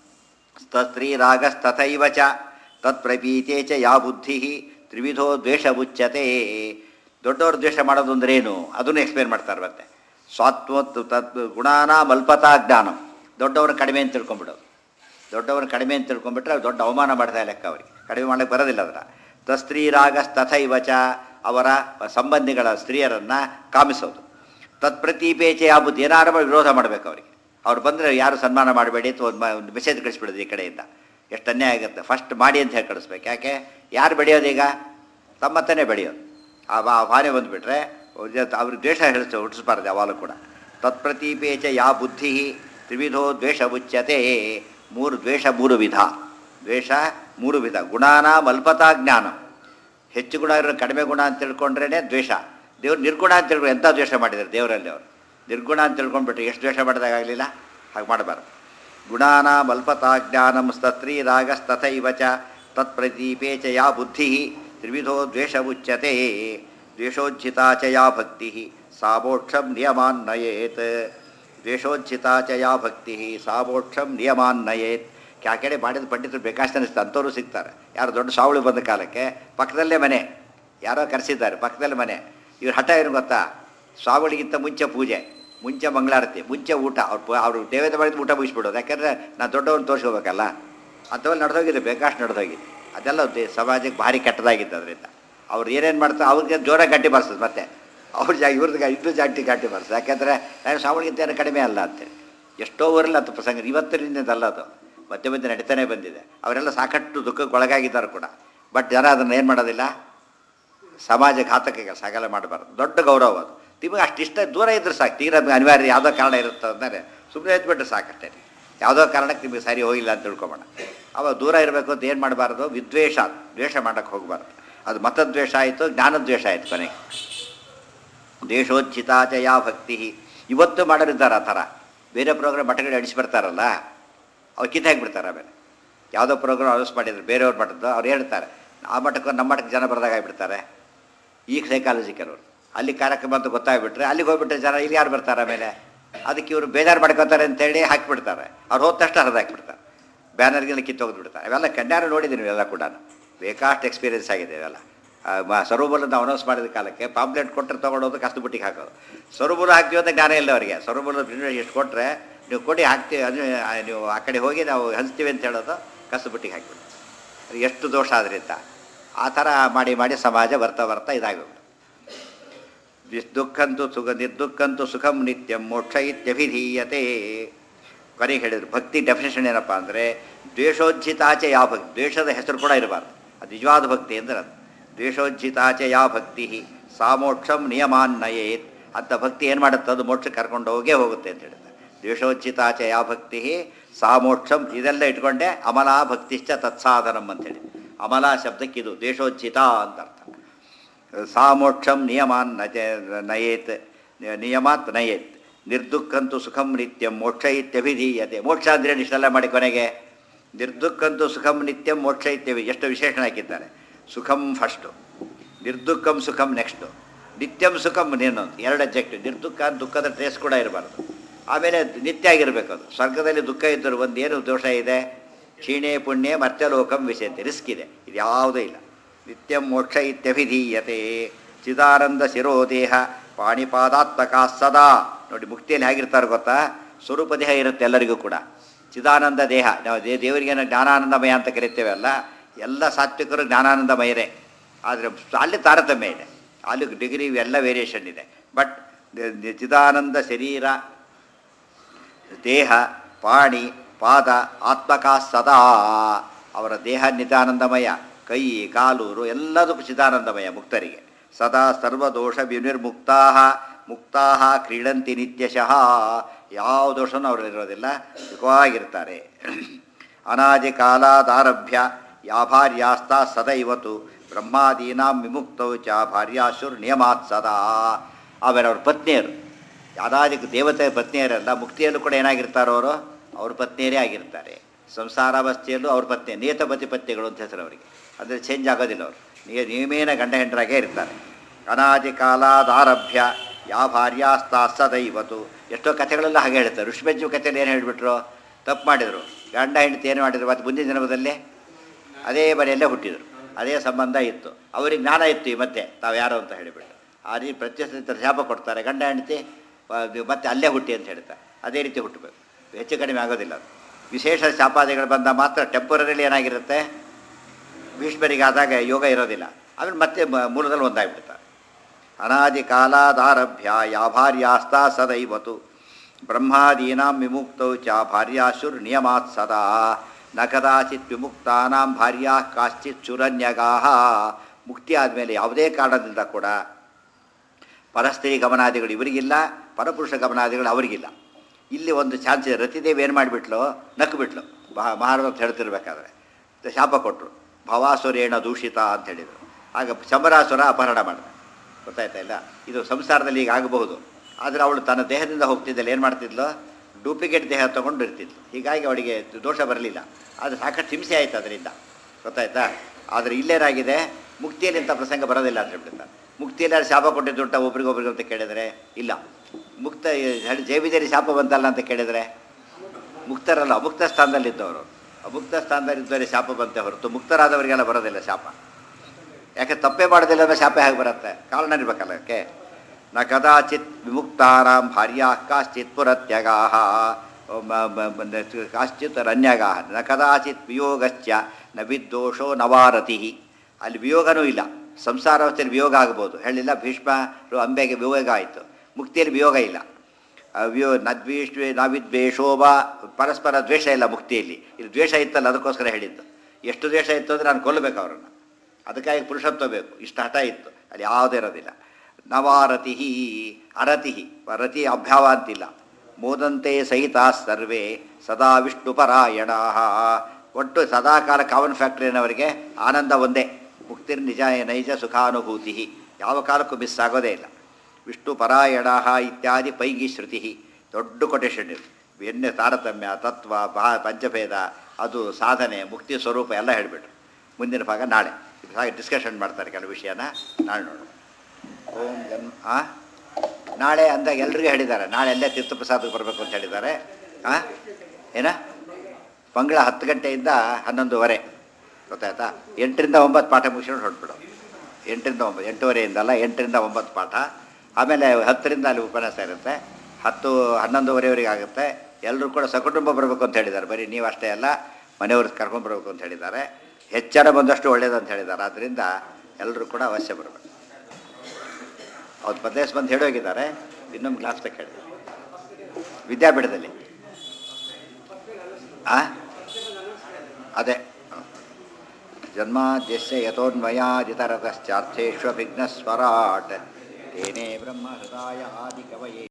ಸ್ತ್ರೀರಾಗಸ್ತಥೈವ ಚ ತತ್ಪ್ರಪೀತೆ ಚ ಯಾ ಬುದ್ಧಿ ತ್ರಿವಿಧೋ ದ್ವೇಷ ಉಚ್ಯತೆ ದೊಡ್ಡವರು ದ್ವೇಷ ಮಾಡೋದು ಅಂದ್ರೆ ಏನು ಅದನ್ನು ಎಕ್ಸ್ಪ್ಲೇನ್ ಮಾಡ್ತಾರೆ ಮತ್ತೆ ಸ್ವಾತ್ಮತ್ತು ತತ್ ಗುಣಾನಾಂ ಅಲ್ಪತಾ ಜ್ಞಾನಂ ದೊಡ್ಡವ್ರನ್ನ ಕಡಿಮೆ ಅಂತ ತಿಳ್ಕೊಂಬಿಡೋದು ದೊಡ್ಡವ್ರನ್ನ ಕಡಿಮೆ ಅಂತ ತಿಳ್ಕೊಂಡ್ಬಿಟ್ರೆ ಅವ್ರು ದೊಡ್ಡ ಅವಮಾನ ಮಾಡ್ತಾ ಲೆಕ್ಕ ಅವ್ರಿಗೆ ಕಡಿಮೆ ಮಾಡಕ್ಕೆ ಬರೋದಿಲ್ಲ ಅದರ ತಸ್ತ್ರೀರಾಗ ತಥೈವ ಚ ಅವರ ಸಂಬಂಧಿಗಳ ಸ್ತ್ರೀಯರನ್ನು ಕಾಮಿಸೋದು ತತ್ಪ್ರತೀಪೇಚೆ ಆ ಬುದ್ಧಿ ಏನಾರು ಮಾಡಿ ವಿರೋಧ ಮಾಡಬೇಕು ಅವರಿಗೆ ಅವ್ರು ಬಂದರೆ ಯಾರು ಸನ್ಮಾನ ಮಾಡಬೇಡಿ ಅಂತ ಒಂದು ಮ- ಒಂದು ಮೆಸೇಜ್ ಕಳಿಸ್ಬಿಡೋದು ಈ ಕಡೆಯಿಂದ ಎಷ್ಟು ಅನ್ಯಾಯ ಆಗುತ್ತೆ ಫಸ್ಟ್ ಮಾಡಿ ಅಂತ ಹೇಳಿ ಕಳಿಸ್ಬೇಕು ಯಾಕೆ ಯಾರು ಬೆಳೆಯೋದು ಈಗ ತಮ್ಮತ್ತನೇ ಬೆಳೆಯೋದು ಆ ಬಾ ಭಾನೆ ಬಂದುಬಿಟ್ರೆ ಅವ್ರಿಗೆ ದ್ವೇಷ ಹೇಳಿಸ್ ಹುಟ್ಟಿಸ್ಬಾರ್ದು ಯಾವಾಗಲೂ ಕೂಡ ತತ್ಪ್ರತೀಪೇಚ ಯಾ ಬುದ್ಧಿ ತ್ರಿವಿಧೋ ದ್ವೇಷ ಉಚ್ಯತೆ ಮೂರು ದ್ವೇಷ ಮೂರು ವಿಧ ದ್ವೇಷ ಮೂರು ವಿಧ ಗುಣಾನಾಂ ಅಲ್ಪತಾ ಜ್ಞಾನ ಹೆಚ್ಚು ಗುಣ ಇರೋ ಕಡಿಮೆ ಗುಣ ಅಂತ ತಿಳ್ಕೊಂಡ್ರೇ ದ್ವೇಷ ದೇವ್ರು ನಿರ್ಗುಣ ಅಂತ ತಿಳ್ಕೊಂಡು ಎಂಥ ದ್ವೇಷ ಮಾಡಿದ್ದಾರೆ ದೇವರಲ್ಲಿ ಅವರು ನಿರ್ಗುಣ ಅಂತ ತಿಳ್ಕೊಂಡ್ಬಿಟ್ರೆ ಎಷ್ಟು ದ್ವೇಷ ಮಾಡಿದಾಗಲಿಲ್ಲ ಹಾಗೆ ಮಾಡಬಾರ್ದು ಗುಣಾನಾಂ ಅಲ್ಪತಾ ಜ್ಞಾನಂ ಸ್ತತ್ರೀರಾಗಸ್ತಥೈವ ಚ ತತ್ಪ್ರದೀಪೇ ಚ ಯಾ ಬುದ್ಧಿ ತ್ರಿವಿಧೋ ದ್ವೇಷ ಉಚ್ಯತೆ ದ್ವೇಷೋಜ್ಜಿತಾ ಚ ಯಾ ಭಕ್ತಿ ಸಾ ಮೋಕ್ಷಂ ನಿಯಮಾನ್ ನಯೇತ್ ದ್ವೇಷೋಜ್ಜಿತಾ ಚ ಯಾ ಭಕ್ತಿ ಸಾ ಮೋಕ್ಷಂ ನಿಯಮಾನ್ ನಯೇತ್ ಆ ಕಡೆ ಮಾಡಿದ ಪಂಡಿತರು ಬೇಕಾಷ್ಟು ಅನಿಸ್ತು ಅಂಥವ್ರು ಸಿಗ್ತಾರೆ ಯಾರು ದೊಡ್ಡ ಸಾವಳಿ ಬಂದ ಕಾಲಕ್ಕೆ ಪಕ್ಕದಲ್ಲೇ ಮನೆ ಯಾರೋ ಕರೆಸಿದ್ದಾರೆ ಪಕ್ಕದಲ್ಲೇ ಮನೆ ಇವ್ರ ಹಠ ಏನು ಗೊತ್ತಾ ಸ್ವಾಮಿಗಳಿಗಿಂತ ಮುಂಚೆ ಪೂಜೆ ಮುಂಚೆ ಮಂಗಳಾರತಿ ಮುಂಚೆ ಊಟ ಅವ್ರು ಪ- ಅವರು ದೇವೇದ ಮಾಡಿದ ಊಟ ಮುಗಿಸ್ಬಿಡೋದು ಯಾಕಂದರೆ ನಾನು ದೊಡ್ಡವ್ರನ್ನ ತೋರಿಸ್ಕೋಬೇಕಲ್ಲ ಅಂಥವೆಲ್ಲ ನಡೆದೋಗಿದೆ ಬೇಕಾಷ್ಟು ನಡೆದೋಗಿದೆ ಅದೆಲ್ಲ ದೇ- ಸಮಾಜಕ್ಕೆ ಭಾರಿ ಕೆಟ್ಟದಾಗಿತ್ತು ಅದರಿಂದ ಅವ್ರು ಏನೇನು ಮಾಡ್ತಾರೆ ಅವ್ರಿಗೆ ಜೋರಾಗಿ ಗಟ್ಟಿ ಬರ್ಸೋದು ಮತ್ತೆ ಅವ್ರ ಜಾಗ ಇವ್ರದ್ದು ಇನ್ನೂ ಜಾಸ್ತಿ ಗಟ್ಟಿ ಬರ್ಸೋದು ಯಾಕೆಂದರೆ ನಾನು ಸ್ವಾಮಿಗಿಂತ ಏನು ಕಡಿಮೆ ಅಲ್ಲ ಅಂತೇಳಿ ಎಷ್ಟೋ ಊರಲ್ಲಿ ಅಂತ ಪ್ರಸಂಗ ಇವತ್ತಿನಿಂದಲ್ಲ ಅದು ಮಧ್ಯೆ ಮಧ್ಯೆ ನಡೀತಾನೆ ಬಂದಿದೆ ಅವರೆಲ್ಲ ಸಾಕಷ್ಟು ದುಃಖಕ್ಕೆ ಒಳಗಾಗಿದ್ದಾರೆ ಕೂಡ ಬಟ್ ಜನ ಅದನ್ನು ಏನು ಮಾಡೋದಿಲ್ಲ ಸಮಾಜ ಘಾತಕ ಸಾಗಲ ಮಾಡಬಾರ್ದು ದೊಡ್ಡ ಗೌರವ ಅದು ನಿಮಗೆ ಅಷ್ಟಿಷ್ಟ ದೂರ ಇದ್ರೆ ಸಾಕು ತೀರ ಅನಿವಾರ್ಯ ಯಾವುದೋ ಕಾರಣ ಇರುತ್ತೆ ಅಂದರೆ ಸುಮ್ಮನೆ ಎದ್ಬಿಟ್ರೆ ಸಾಕಷ್ಟೇ ಯಾವುದೋ ಕಾರಣಕ್ಕೆ ನಿಮಗೆ ಸರಿ ಹೋಗಿಲ್ಲ ಅಂತ ತಿಳ್ಕೊಬೋಣ ಅವಾಗ ದೂರ ಇರಬೇಕು ಅಂತ ಏನು ಮಾಡಬಾರ್ದು ವಿದ್ವೇಷ ದ್ವೇಷ ಮಾಡೋಕ್ಕೆ ಹೋಗಬಾರ್ದು ಅದು ಮತದ್ವೇಷ ಆಯಿತು ಜ್ಞಾನದ್ವೇಷ ಆಯಿತು ಕೊನೆಗೆ ದೇಶೋಚ್ಚಿತಾ ಚ ಯಾ ಭಕ್ತಿ ಇವತ್ತು ಮಾಡೋರಿದ್ದಾರೆ ಆ ಥರ ಬೇರೆ ಪ್ರೋಗ್ರಾಮ್ ಮಠಗಳು ಅಡಿಸಿ ಬರ್ತಾರಲ್ಲ ಅವ್ರು ಕಿತ್ತು ಹಾಕಿಬಿಡ್ತಾರೆ ಆಮೇಲೆ ಯಾವುದೋ ಪ್ರೋಗ್ರಾಮ್ ಅನೌನ್ಸ್ ಮಾಡಿದ್ರು ಬೇರೆಯವ್ರ ಮಠದ್ದು ಅವ್ರು ಹೇಳ್ತಾರೆ ಆ ಮಠಕ್ಕೆ ನಮ್ಮ ಮಠಕ್ಕೆ ಜನ ಬರ್ದಾಗ ಆಗಿಬಿಡ್ತಾರೆ ಈಗ ಸೈಕಾಲಜಿ ಕೆಲವರು ಅಲ್ಲಿ ಕಾರ್ಯಕ್ರಮ ಅಂತ ಗೊತ್ತಾಗ್ಬಿಟ್ರೆ ಅಲ್ಲಿಗೆ ಹೋಗ್ಬಿಟ್ರೆ ಜನ ಇಲ್ಲಿ ಯಾರು ಬರ್ತಾರೆ ಆಮೇಲೆ ಅದಕ್ಕೆ ಇವರು ಬೇಜಾರು ಮಾಡ್ಕೋತಾರೆ ಅಂತೇಳಿ ಹಾಕಿಬಿಡ್ತಾರೆ ಅವ್ರು ಹೋದ ತಕ್ಷಣ ಹರಿದು ಹಾಕಿಬಿಡ್ತಾರೆ ಬ್ಯಾನರ್ಗೆಲ್ಲ ಕಿತ್ತೋಗ್ದು ಬಿಡ್ತಾರೆ ಅವೆಲ್ಲ ಕನ್ಯಾರು ನೋಡಿದ್ದೀನಿ ಇವೆಲ್ಲ ಕೂಡ ಬೇಕಾಷ್ಟು ಎಕ್ಸ್ಪೀರಿಯನ್ಸ್ ಆಗಿದೆ ಇವೆಲ್ಲ ಸರುಬಲನ್ನು ಅನೌನ್ಸ್ ಮಾಡಿದ ಕಾಲಕ್ಕೆ ಪಾಂಪ್ಲೆಟ್ ಕೊಟ್ಟರೆ ತೊಗೊಂಡೋದು ಕಸ್ತು ಬುಟ್ಟಿಗೆ ಹಾಕೋದು ಸರುಬಲು ಹಾಕ್ತೀವಿ ಅಂತ ಜ್ಞಾನ ಇಲ್ಲ ಅವರಿಗೆ ಸರುಬಲು ಎಷ್ಟು ಕೊಟ್ಟರೆ ನೀವು ಕೊಡಿ ಹಾಕ್ತೀವಿ ಅಂದರೆ ನೀವು ಆ ಕಡೆ ಹೋಗಿ ನಾವು ಹಂಚ್ತೀವಿ ಅಂತ ಹೇಳೋದು ಕಸು ಬುಟ್ಟಿಗೆ ಹಾಕಿಬಿಡ್ತೀವಿ ಅದು ಎಷ್ಟು ದೋಷ ಆದ್ರಿಂದ ಆ ಥರ ಮಾಡಿ ಮಾಡಿ ಸಮಾಜ ಬರ್ತಾ ಬರ್ತಾ ಇದಾಗೋದು ದುಃಖಂತು ಸುಖ ನಿರ್ದುಃಖಂತು ಸುಖಂ ನಿತ್ಯಂ ಮೋಕ್ಷ ಇತ್ಯಭಿಧೀಯತೆ ಕೊನೆಗೆ ಹೇಳಿದ್ರು ಭಕ್ತಿ ಡೆಫಿನೇಷನ್ ಏನಪ್ಪ ಅಂದರೆ ದ್ವೇಷೋಜ್ಜಿತಾಚೆ ಯಾವ ಭಕ್ತಿ ದ್ವೇಷದ ಹೆಸರು ಕೂಡ ಇರಬಾರ್ದು ಅದು ನಿಜವಾದ ಭಕ್ತಿ ಅಂದರೆ ಅದು ದ್ವೇಷೋಜ್ಜಿತಾಚೆ ಯಾವ ಭಕ್ತಿ ಸಾಮೋಕ್ಷಂ ನಿಯಮಾನ್ನಯೇತ್ ಅಂತ ಭಕ್ತಿ ಏನು ಮಾಡುತ್ತೆ ಅದು ಮೋಕ್ಷಕ್ಕೆ ಕರ್ಕೊಂಡು ಹೋಗೇ ಹೋಗುತ್ತೆ ಅಂತ ಹೇಳಿದ್ದಾರೆ ದ್ವೇಷೋಜ್ಜಿತಾಚೆ ಯಾವ ಭಕ್ತಿ ಸಾಮೋಕ್ಷಂ ಇದೆಲ್ಲ ಇಟ್ಕೊಂಡೆ ಅಮಲಾ ಭಕ್ತಿಶ್ಚ ತತ್ಸಾಧನಂ ಅಂತೇಳಿ ಅಮಲಾ ಶಬ್ದಕ್ಕೆ ಇದು ದ್ವೇಷೋಜ್ಜಿತ ಅಂತ ಅರ್ಥ ಸಾಮೋಕ್ಷಂ ನಿಯಮಾನ್ ನಜ ನಯೇತ್ ನಿಯಮಾತ್ ನಯೇತ್ ನಿರ್ದುಃಖಂತು ಸುಖಂ ನಿತ್ಯಂ ಮೋಕ್ಷ ಇತ್ಯಭಿಧೀಯತೆ ಮೋಕ್ಷ ಅಂದರೆ ಇಷ್ಟೆಲ್ಲ ಮಾಡಿ ಕೊನೆಗೆ ನಿರ್ದುಃಖಂತು ಸುಖಂ ನಿತ್ಯಂ ಮೋಕ್ಷ ಇತ್ಯಭಿ ಎಷ್ಟು ವಿಶೇಷಣ ಹಾಕಿದ್ದಾರೆ ಸುಖಂ ಫಸ್ಟು ನಿರ್ದುಃಖಂ ಸುಖಂ ನೆಕ್ಸ್ಟು ನಿತ್ಯಂ ಸುಖಂ ಇನ್ನೊಂದು ಎರಡು ಅಬ್ಜೆಕ್ಟಿವ್ ನಿರ್ದುಃಖ ದುಃಖದ ಟ್ರೇಸ್ ಕೂಡ ಇರಬಾರ್ದು ಆಮೇಲೆ ನಿತ್ಯ ಆಗಿರಬೇಕು ಅದು ಸ್ವರ್ಗದಲ್ಲಿ ದುಃಖ ಇದ್ದರೂ ಒಂದು ಏನು ದೋಷ ಇದೆ ಕ್ಷೀಣೆ ಪುಣ್ಯ ಮರ್ತ್ಯಲೋಕಂ ವಿಷಯತೆ ರಿಸ್ಕ್ ಇದೆ ಇದು ಯಾವುದೂ ಇಲ್ಲ ನಿತ್ಯಂ ಮೋಕ್ಷ ಇತ್ಯಭಿಧೀಯತೆ ಚಿದಾನಂದ ಶಿರೋದೇಹ ಪಾಣಿಪಾದಾತ್ಮಕ ಸದಾ ನೋಡಿ ಮುಕ್ತಿಯಲ್ಲಿ ಹೇಗಿರ್ತಾರೆ ಗೊತ್ತಾ ಸ್ವರೂಪ ದೇಹ ಇರುತ್ತೆ ಎಲ್ಲರಿಗೂ ಕೂಡ ಚಿದಾನಂದ ದೇಹ ನಾವು ದೇ ದೇವರಿಗೇನು ಜ್ಞಾನಾನಂದಮಯ ಅಂತ ಕರಿತೇವೆ ಅಲ್ಲ ಎಲ್ಲ ಸಾತ್ವಿಕರು ಜ್ಞಾನಾನಂದಮಯರೇ ಆದರೆ ಅಲ್ಲಿ ತಾರತಮ್ಯ ಇದೆ ಅಲ್ಲಿ ಡಿಗ್ರಿ ಇವೆಲ್ಲ ವೇರಿಯೇಷನ್ ಇದೆ ಬಟ್ ಚಿದಾನಂದ ಶರೀರ ದೇಹ ಪಾಣಿ ಪಾದ ಆತ್ಮಕ ಸದಾ ಅವರ ದೇಹ ನಿಧಾನಂದಮಯ ಕೈ ಕಾಲೂರು ಎಲ್ಲದಕ್ಕೂ ಚಿದಾನಂದಮಯ ಮುಕ್ತರಿಗೆ ಸದಾ ಸರ್ವದೋಷ ವಿನಿರ್ಮುಕ್ತಾ ಮುಕ್ತಾ ಕ್ರೀಡಂತಿ ನಿತ್ಯಶಃ ಯಾವ ದೋಷನೂ ಅವರಲ್ಲಿರೋದಿಲ್ಲ ಸುಖವಾಗಿರ್ತಾರೆ ಅನಾದಿ ಕಾಲಾದಾರಭ್ಯ ಯಾ ಭಾರ್ಯಾಸ್ತಾ ಸದೈವತು ಬ್ರಹ್ಮಾದೀನಾಂ ವಿಮುಕ್ತೌ ಚ ಭಾರ್ಯಾಶುರ್ ನಿಯಮಾತ್ ಸದಾ ಆಮೇಲೆ ಅವ್ರ ಪತ್ನಿಯರು ಯಾವ್ದಾದಿಕ್ಕೆ ದೇವತೆ ಪತ್ನಿಯರಲ್ಲ ಮುಕ್ತಿಯಲ್ಲೂ ಕೂಡ ಏನಾಗಿರ್ತಾರೋ ಅವರು ಅವ್ರ ಪತ್ನಿಯರೇ ಆಗಿರ್ತಾರೆ ಸಂಸಾರಾವಸ್ಥೆಯಲ್ಲೂ ಅವ್ರ ಪತ್ನಿ ನಿಯತಪತಿ ಪತ್ನಿಗಳು ಅಂತ ಹೆಸರು ಅವರಿಗೆ ಅಂದರೆ ಚೇಂಜ್ ಆಗೋದಿಲ್ಲ ಅವರು ನಿಯ ನಿಯಮೇನ ಗಂಡ ಹೆಂಡರಾಗೇ ಇರ್ತಾರೆ ಅನಾದಿ ಕಾಲಾದಾರಭ್ಯ ಯಾ ಭಾರ್ಯಾಸ್ತಾ ಸದೈವತು ಎಷ್ಟೋ ಕಥೆಗಳೆಲ್ಲ ಹಾಗೆ ಹೇಳ್ತಾರೆ ಋಷಿಬಜ್ಜು ಕಥೆಯಲ್ಲಿ ಏನು ಹೇಳಿಬಿಟ್ರು ತಪ್ಪು ಮಾಡಿದರು ಗಂಡ ಹೆಂಡತಿ ಏನು ಮಾಡಿದ್ರು ಮತ್ತು ಮುಂದಿನ ಜನ್ಮದಲ್ಲಿ ಅದೇ ಮನೆಯಲ್ಲೇ ಹುಟ್ಟಿದರು ಅದೇ ಸಂಬಂಧ ಇತ್ತು ಅವರಿಗೆ ಜ್ಞಾನ ಇತ್ತು ಈ ಮತ್ತೆ ತಾವು ಯಾರು ಅಂತ ಹೇಳಿಬಿಟ್ಟು ಆ ರೀತಿ ಪ್ರತ್ಯಕ್ಷ ಶಾಪ ಕೊಡ್ತಾರೆ ಗಂಡ ಹೆಂಡತಿ ಮತ್ತೆ ಅಲ್ಲೇ ಹುಟ್ಟಿ ಅಂತ ಹೇಳ್ತಾರೆ ಅದೇ ರೀತಿ ಹುಟ್ಟಬೇಕು ಹೆಚ್ಚು ಕಡಿಮೆ ಆಗೋದಿಲ್ಲ ಅದು ವಿಶೇಷ ಶಾಪಾದಿಗಳು ಬಂದ ಮಾತ್ರ ಟೆಂಪರರಿಲಿ ಏನಾಗಿರುತ್ತೆ ಭೀಷ್ಮರಿಗಾದಾಗ ಯೋಗ ಇರೋದಿಲ್ಲ ಆಮೇಲೆ ಮತ್ತೆ ಮ- ಮೂಲದಲ್ಲಿ ಒಂದಾಗ್ಬಿಡ್ತಾರೆ ಅನಾದಿ ಕಾಲಾದಾರಭ್ಯ ಯಾ ಭಾರ್ಯಾಸ್ತಾ ಸದೈವತು ಬ್ರಹ್ಮಾದೀನಾಂ ವಿಮುಕ್ತೌ ಚ ಭಾರ್ಯಾಶುರ್ ನಿಯಮಾತ್ ಸದಾ ನ ಕದಾಚಿತ್ ವಿಮುಕ್ತಾನಾಂ ಭಾರ್ಯಾ ಕಾಶ್ಚಿತ್ ಚುರನ್ಯಗಾಹ ಮುಕ್ತಿ ಆದಮೇಲೆ ಯಾವುದೇ ಕಾರಣದಿಂದ ಕೂಡ ಪರಸ್ತ್ರೀ ಗಮನಾದಿಗಳು ಇವರಿಗಿಲ್ಲ ಪರಪುರುಷ ಗಮನಾದಿಗಳು ಅವರಿಗಿಲ್ಲ ಇಲ್ಲಿ ಒಂದು ಚಾನ್ಸ್ ಇದೆ ರತಿದೇವಿ ಏನು ಮಾಡಿಬಿಟ್ಲು ನಕ್ಕು ಬಿಟ್ಲು ಮಹಾರಾಜ ಹೇಳ್ತಿರ್ಬೇಕಾದ್ರೆ ಶಾಪ ಕೊಟ್ಟರು ಭವಾಸುರೇಣ ದೂಷಿತ ಅಂತ ಹೇಳಿದರು ಆಗ ಶಂಬರಾಸುರ ಅಪಹರಣ ಮಾಡಿದ ಗೊತ್ತಾಯ್ತಾ ಇಲ್ಲ ಇದು ಸಂಸಾರದಲ್ಲಿ ಈಗ ಆಗಬಹುದು ಆದರೆ ಅವಳು ತನ್ನ ದೇಹದಿಂದ ಹೋಗ್ತಿದ್ದಲ್ಲ ಏನು ಮಾಡ್ತಿದ್ಲು ಡೂಪ್ಲಿಕೇಟ್ ದೇಹ ತೊಗೊಂಡು ಇರ್ತಿದ್ಲು ಹೀಗಾಗಿ ಅವಳಿಗೆ ದೋಷ ಬರಲಿಲ್ಲ ಆದರೆ ಸಾಕಷ್ಟು ಹಿಂಸೆ ಆಯಿತು ಅದರಿಂದ ಗೊತ್ತಾಯ್ತಾ ಆದರೆ ಇಲ್ಲೇನಾಗಿದೆ ಮುಕ್ತಿಯಲ್ಲಿ ಇಂಥ ಪ್ರಸಂಗ ಬರೋದಿಲ್ಲ ಅಂತ ಹೇಳ್ಬಿಡ್ತಾರೆ ಮುಕ್ತಿಯಲ್ಲಿ ಯಾರು ಶಾಪ ಕೊಟ್ಟಿದ್ದುಂಟ ಒಬ್ರಿಗೊಬ್ರಿಗೆ ಅಂತ ಕೇಳಿದರೆ ಇಲ್ಲ ಮುಕ್ತ ಜೈವಿದೇರಿ ಶಾಪ ಬಂತಲ್ಲ ಅಂತ ಕೇಳಿದರೆ ಮುಕ್ತರಲ್ಲ ಅಮುಕ್ತ ಸ್ಥಾನದಲ್ಲಿದ್ದವರು ಅಮುಕ್ತ ಸ್ಥಾನದಲ್ಲಿದ್ದವರಿಗೆ ಶಾಪ ಬಂತೆ ಹೊರತು ಮುಕ್ತರಾದವರಿಗೆಲ್ಲ ಬರೋದಿಲ್ಲ ಶಾಪ ಯಾಕೆ ತಪ್ಪೇ ಮಾಡೋದಿಲ್ಲ ಅಂದರೆ ಶಾಪ ಹೇಗೆ ಬರುತ್ತೆ ಕಾರಣ ಇರಬೇಕಲ್ಲ ಅದಕ್ಕೆ ನ ಕದಾಚಿತ್ ವಿಮುಕ್ತಾನಾಂ ಭಾರ್ಯಾ ಕಾಶ್ಚಿತ್ ಪುರತ್ಯಗಾಹ ಮ- ಮ- ಮ- ಕಾಶ್ಚಿತ್ ರನ್ಯಗಾಹ ನ ಕದಾಚಿತ್ ವಿಯೋಗಶ್ಚ ನ ವಿದ್ದೋಷೋ ನವಾರತಿ ಅಲ್ಲಿ ವಿಯೋಗನೂ ಇಲ್ಲ ಸಂಸಾರಾವಸ್ಥೆಯಲ್ಲಿ ವಿಯೋಗ ಆಗ್ಬೋದು ಹೇಳಿಲ್ಲ ಭೀಷ್ಮರು ಅಂಬೆಗೆ ವಿಯೋಗ ಆಯಿತು ಮುಕ್ತಿಯಲ್ಲಿ ವಿಯೋಗ ಇಲ್ಲ ಅವ್ಯೋ ನದ್ವೇಷ ನಾವಿದ್ವೇಷೋ ಬಾ ಪರಸ್ಪರ ದ್ವೇಷ ಇಲ್ಲ ಮುಕ್ತಿಯಲ್ಲಿ ಇಲ್ಲಿ ದ್ವೇಷ ಇತ್ತಲ್ಲ ಅದಕ್ಕೋಸ್ಕರ ಹೇಳಿದ್ದು ಎಷ್ಟು ದ್ವೇಷ ಇತ್ತು ಅಂದರೆ ನಾನು ಕೊಲ್ಲಬೇಕು ಅವರನ್ನು ಅದಕ್ಕಾಗಿ ಪುರುಷತ್ವ ಬೇಕು ಇಷ್ಟು ಹಠ ಇತ್ತು ಅಲ್ಲಿ ಯಾವುದೇ ಇರೋದಿಲ್ಲ ನವಾರತಿ ಅರತಿ ರತಿ ಅಭ್ಯಾವ ಅಂತಿಲ್ಲ ಮೋದಂತೆ ಸಹಿತ ಸರ್ವೇ ಸದಾ ವಿಷ್ಣು ಪರಾಯಣ ಒಟ್ಟು ಸದಾಕಾಲ ಕಾಮನ್ ಫ್ಯಾಕ್ಟ್ರಿನವರಿಗೆ ಆನಂದ ಒಂದೇ ಮುಕ್ತಿರ್ ನಿಜ ನೈಜ ಸುಖಾನುಭೂತಿ ಯಾವ ಕಾಲಕ್ಕೂ ಮಿಸ್ ಆಗೋದೇ ಇಲ್ಲ ವಿಷ್ಣು ಪರಾಯಣ ಇತ್ಯಾದಿ ಪೈಗಿ ಶ್ರುತಿ ದೊಡ್ಡ ಕೊಟೇಶನ್ ಇದು ಎಣ್ಣೆ ತಾರತಮ್ಯ ತತ್ವ ಬಾ ಪಂಚಭೇದ ಅದು ಸಾಧನೆ ಮುಕ್ತಿ ಸ್ವರೂಪ ಎಲ್ಲ ಹೇಳಿಬಿಟ್ರು ಮುಂದಿನ ಭಾಗ ನಾಳೆ ಹಾಗೆ ಡಿಸ್ಕಷನ್ ಮಾಡ್ತಾರೆ ಕೆಲವು ವಿಷಯನ ನಾಳೆ ನೋಡೋಣ ಓಂ ಜನ್ಮ ಆ ನಾಳೆ ಅಂದಾಗ ಎಲ್ರಿಗೂ ಹೇಳಿದ್ದಾರೆ ನಾಳೆ ಅಲ್ಲೇ ತೀರ್ಥಪ್ರಸಾದಕ್ಕೆ ಬರಬೇಕು ಅಂತ ಹೇಳಿದ್ದಾರೆ ಹಾಂ ಏನ ಮಂಗಳ ಹತ್ತು ಗಂಟೆಯಿಂದ ಹನ್ನೊಂದುವರೆ ಗೊತ್ತಾಯ್ತಾ ಎಂಟರಿಂದ ಒಂಬತ್ತು ಪಾಠ ಮುಗಿಸ್ಕೊಂಡು ಹೊರಟ್ಬಿಡು ಎಂಟರಿಂದ ಒಂಬತ್ತು ಎಂಟೂವರೆಯಿಂದಲ್ಲ ಎಂಟರಿಂದ ಒಂಬತ್ತು ಪಾಠ ಆಮೇಲೆ ಹತ್ತರಿಂದ ಅಲ್ಲಿ ಉಪನ್ಯಾಸ ಇರುತ್ತೆ ಹತ್ತು ಹನ್ನೊಂದುವರೆವರೆಗೆ ಆಗುತ್ತೆ ಎಲ್ಲರೂ ಕೂಡ ಸಕುಟುಂಬ ಬರಬೇಕು ಅಂತ ಹೇಳಿದ್ದಾರೆ ಬರೀ ನೀವು ಅಷ್ಟೇ ಅಲ್ಲ ಮನೆಯವ್ರು ಕರ್ಕೊಂಡು ಬರಬೇಕು ಅಂತ ಹೇಳಿದ್ದಾರೆ ಹೆಚ್ಚರ ಬಂದಷ್ಟು ಒಳ್ಳೇದು ಅಂತ ಹೇಳಿದ್ದಾರೆ ಆದ್ದರಿಂದ ಎಲ್ಲರೂ ಕೂಡ ಅವಶ್ಯ ಬರಬೇಕು ಅವ್ರು ಪ್ರದೇಶ ಬಂದು ಹೇಳೋಗಿದ್ದಾರೆ ಇನ್ನೊಂದು ಕ್ಲಾಸ್ ತಕ್ಕ ಹೇಳಿ ವಿದ್ಯಾಪೀಠದಲ್ಲಿ ಆ ಅದೇ ಜನ್ಮಾದ್ಯಸ್ಯ ಯಥೋನ್ಮಯಾದಿತರತಶ್ಚಾರ್ಥೇಷ್ವಭಿಘ್ನಸ್ವರಾಟ್ ತೇನೇ ಬ್ರಹ್ಮ ಹೃದಯ ಆದಿಕವಯೇ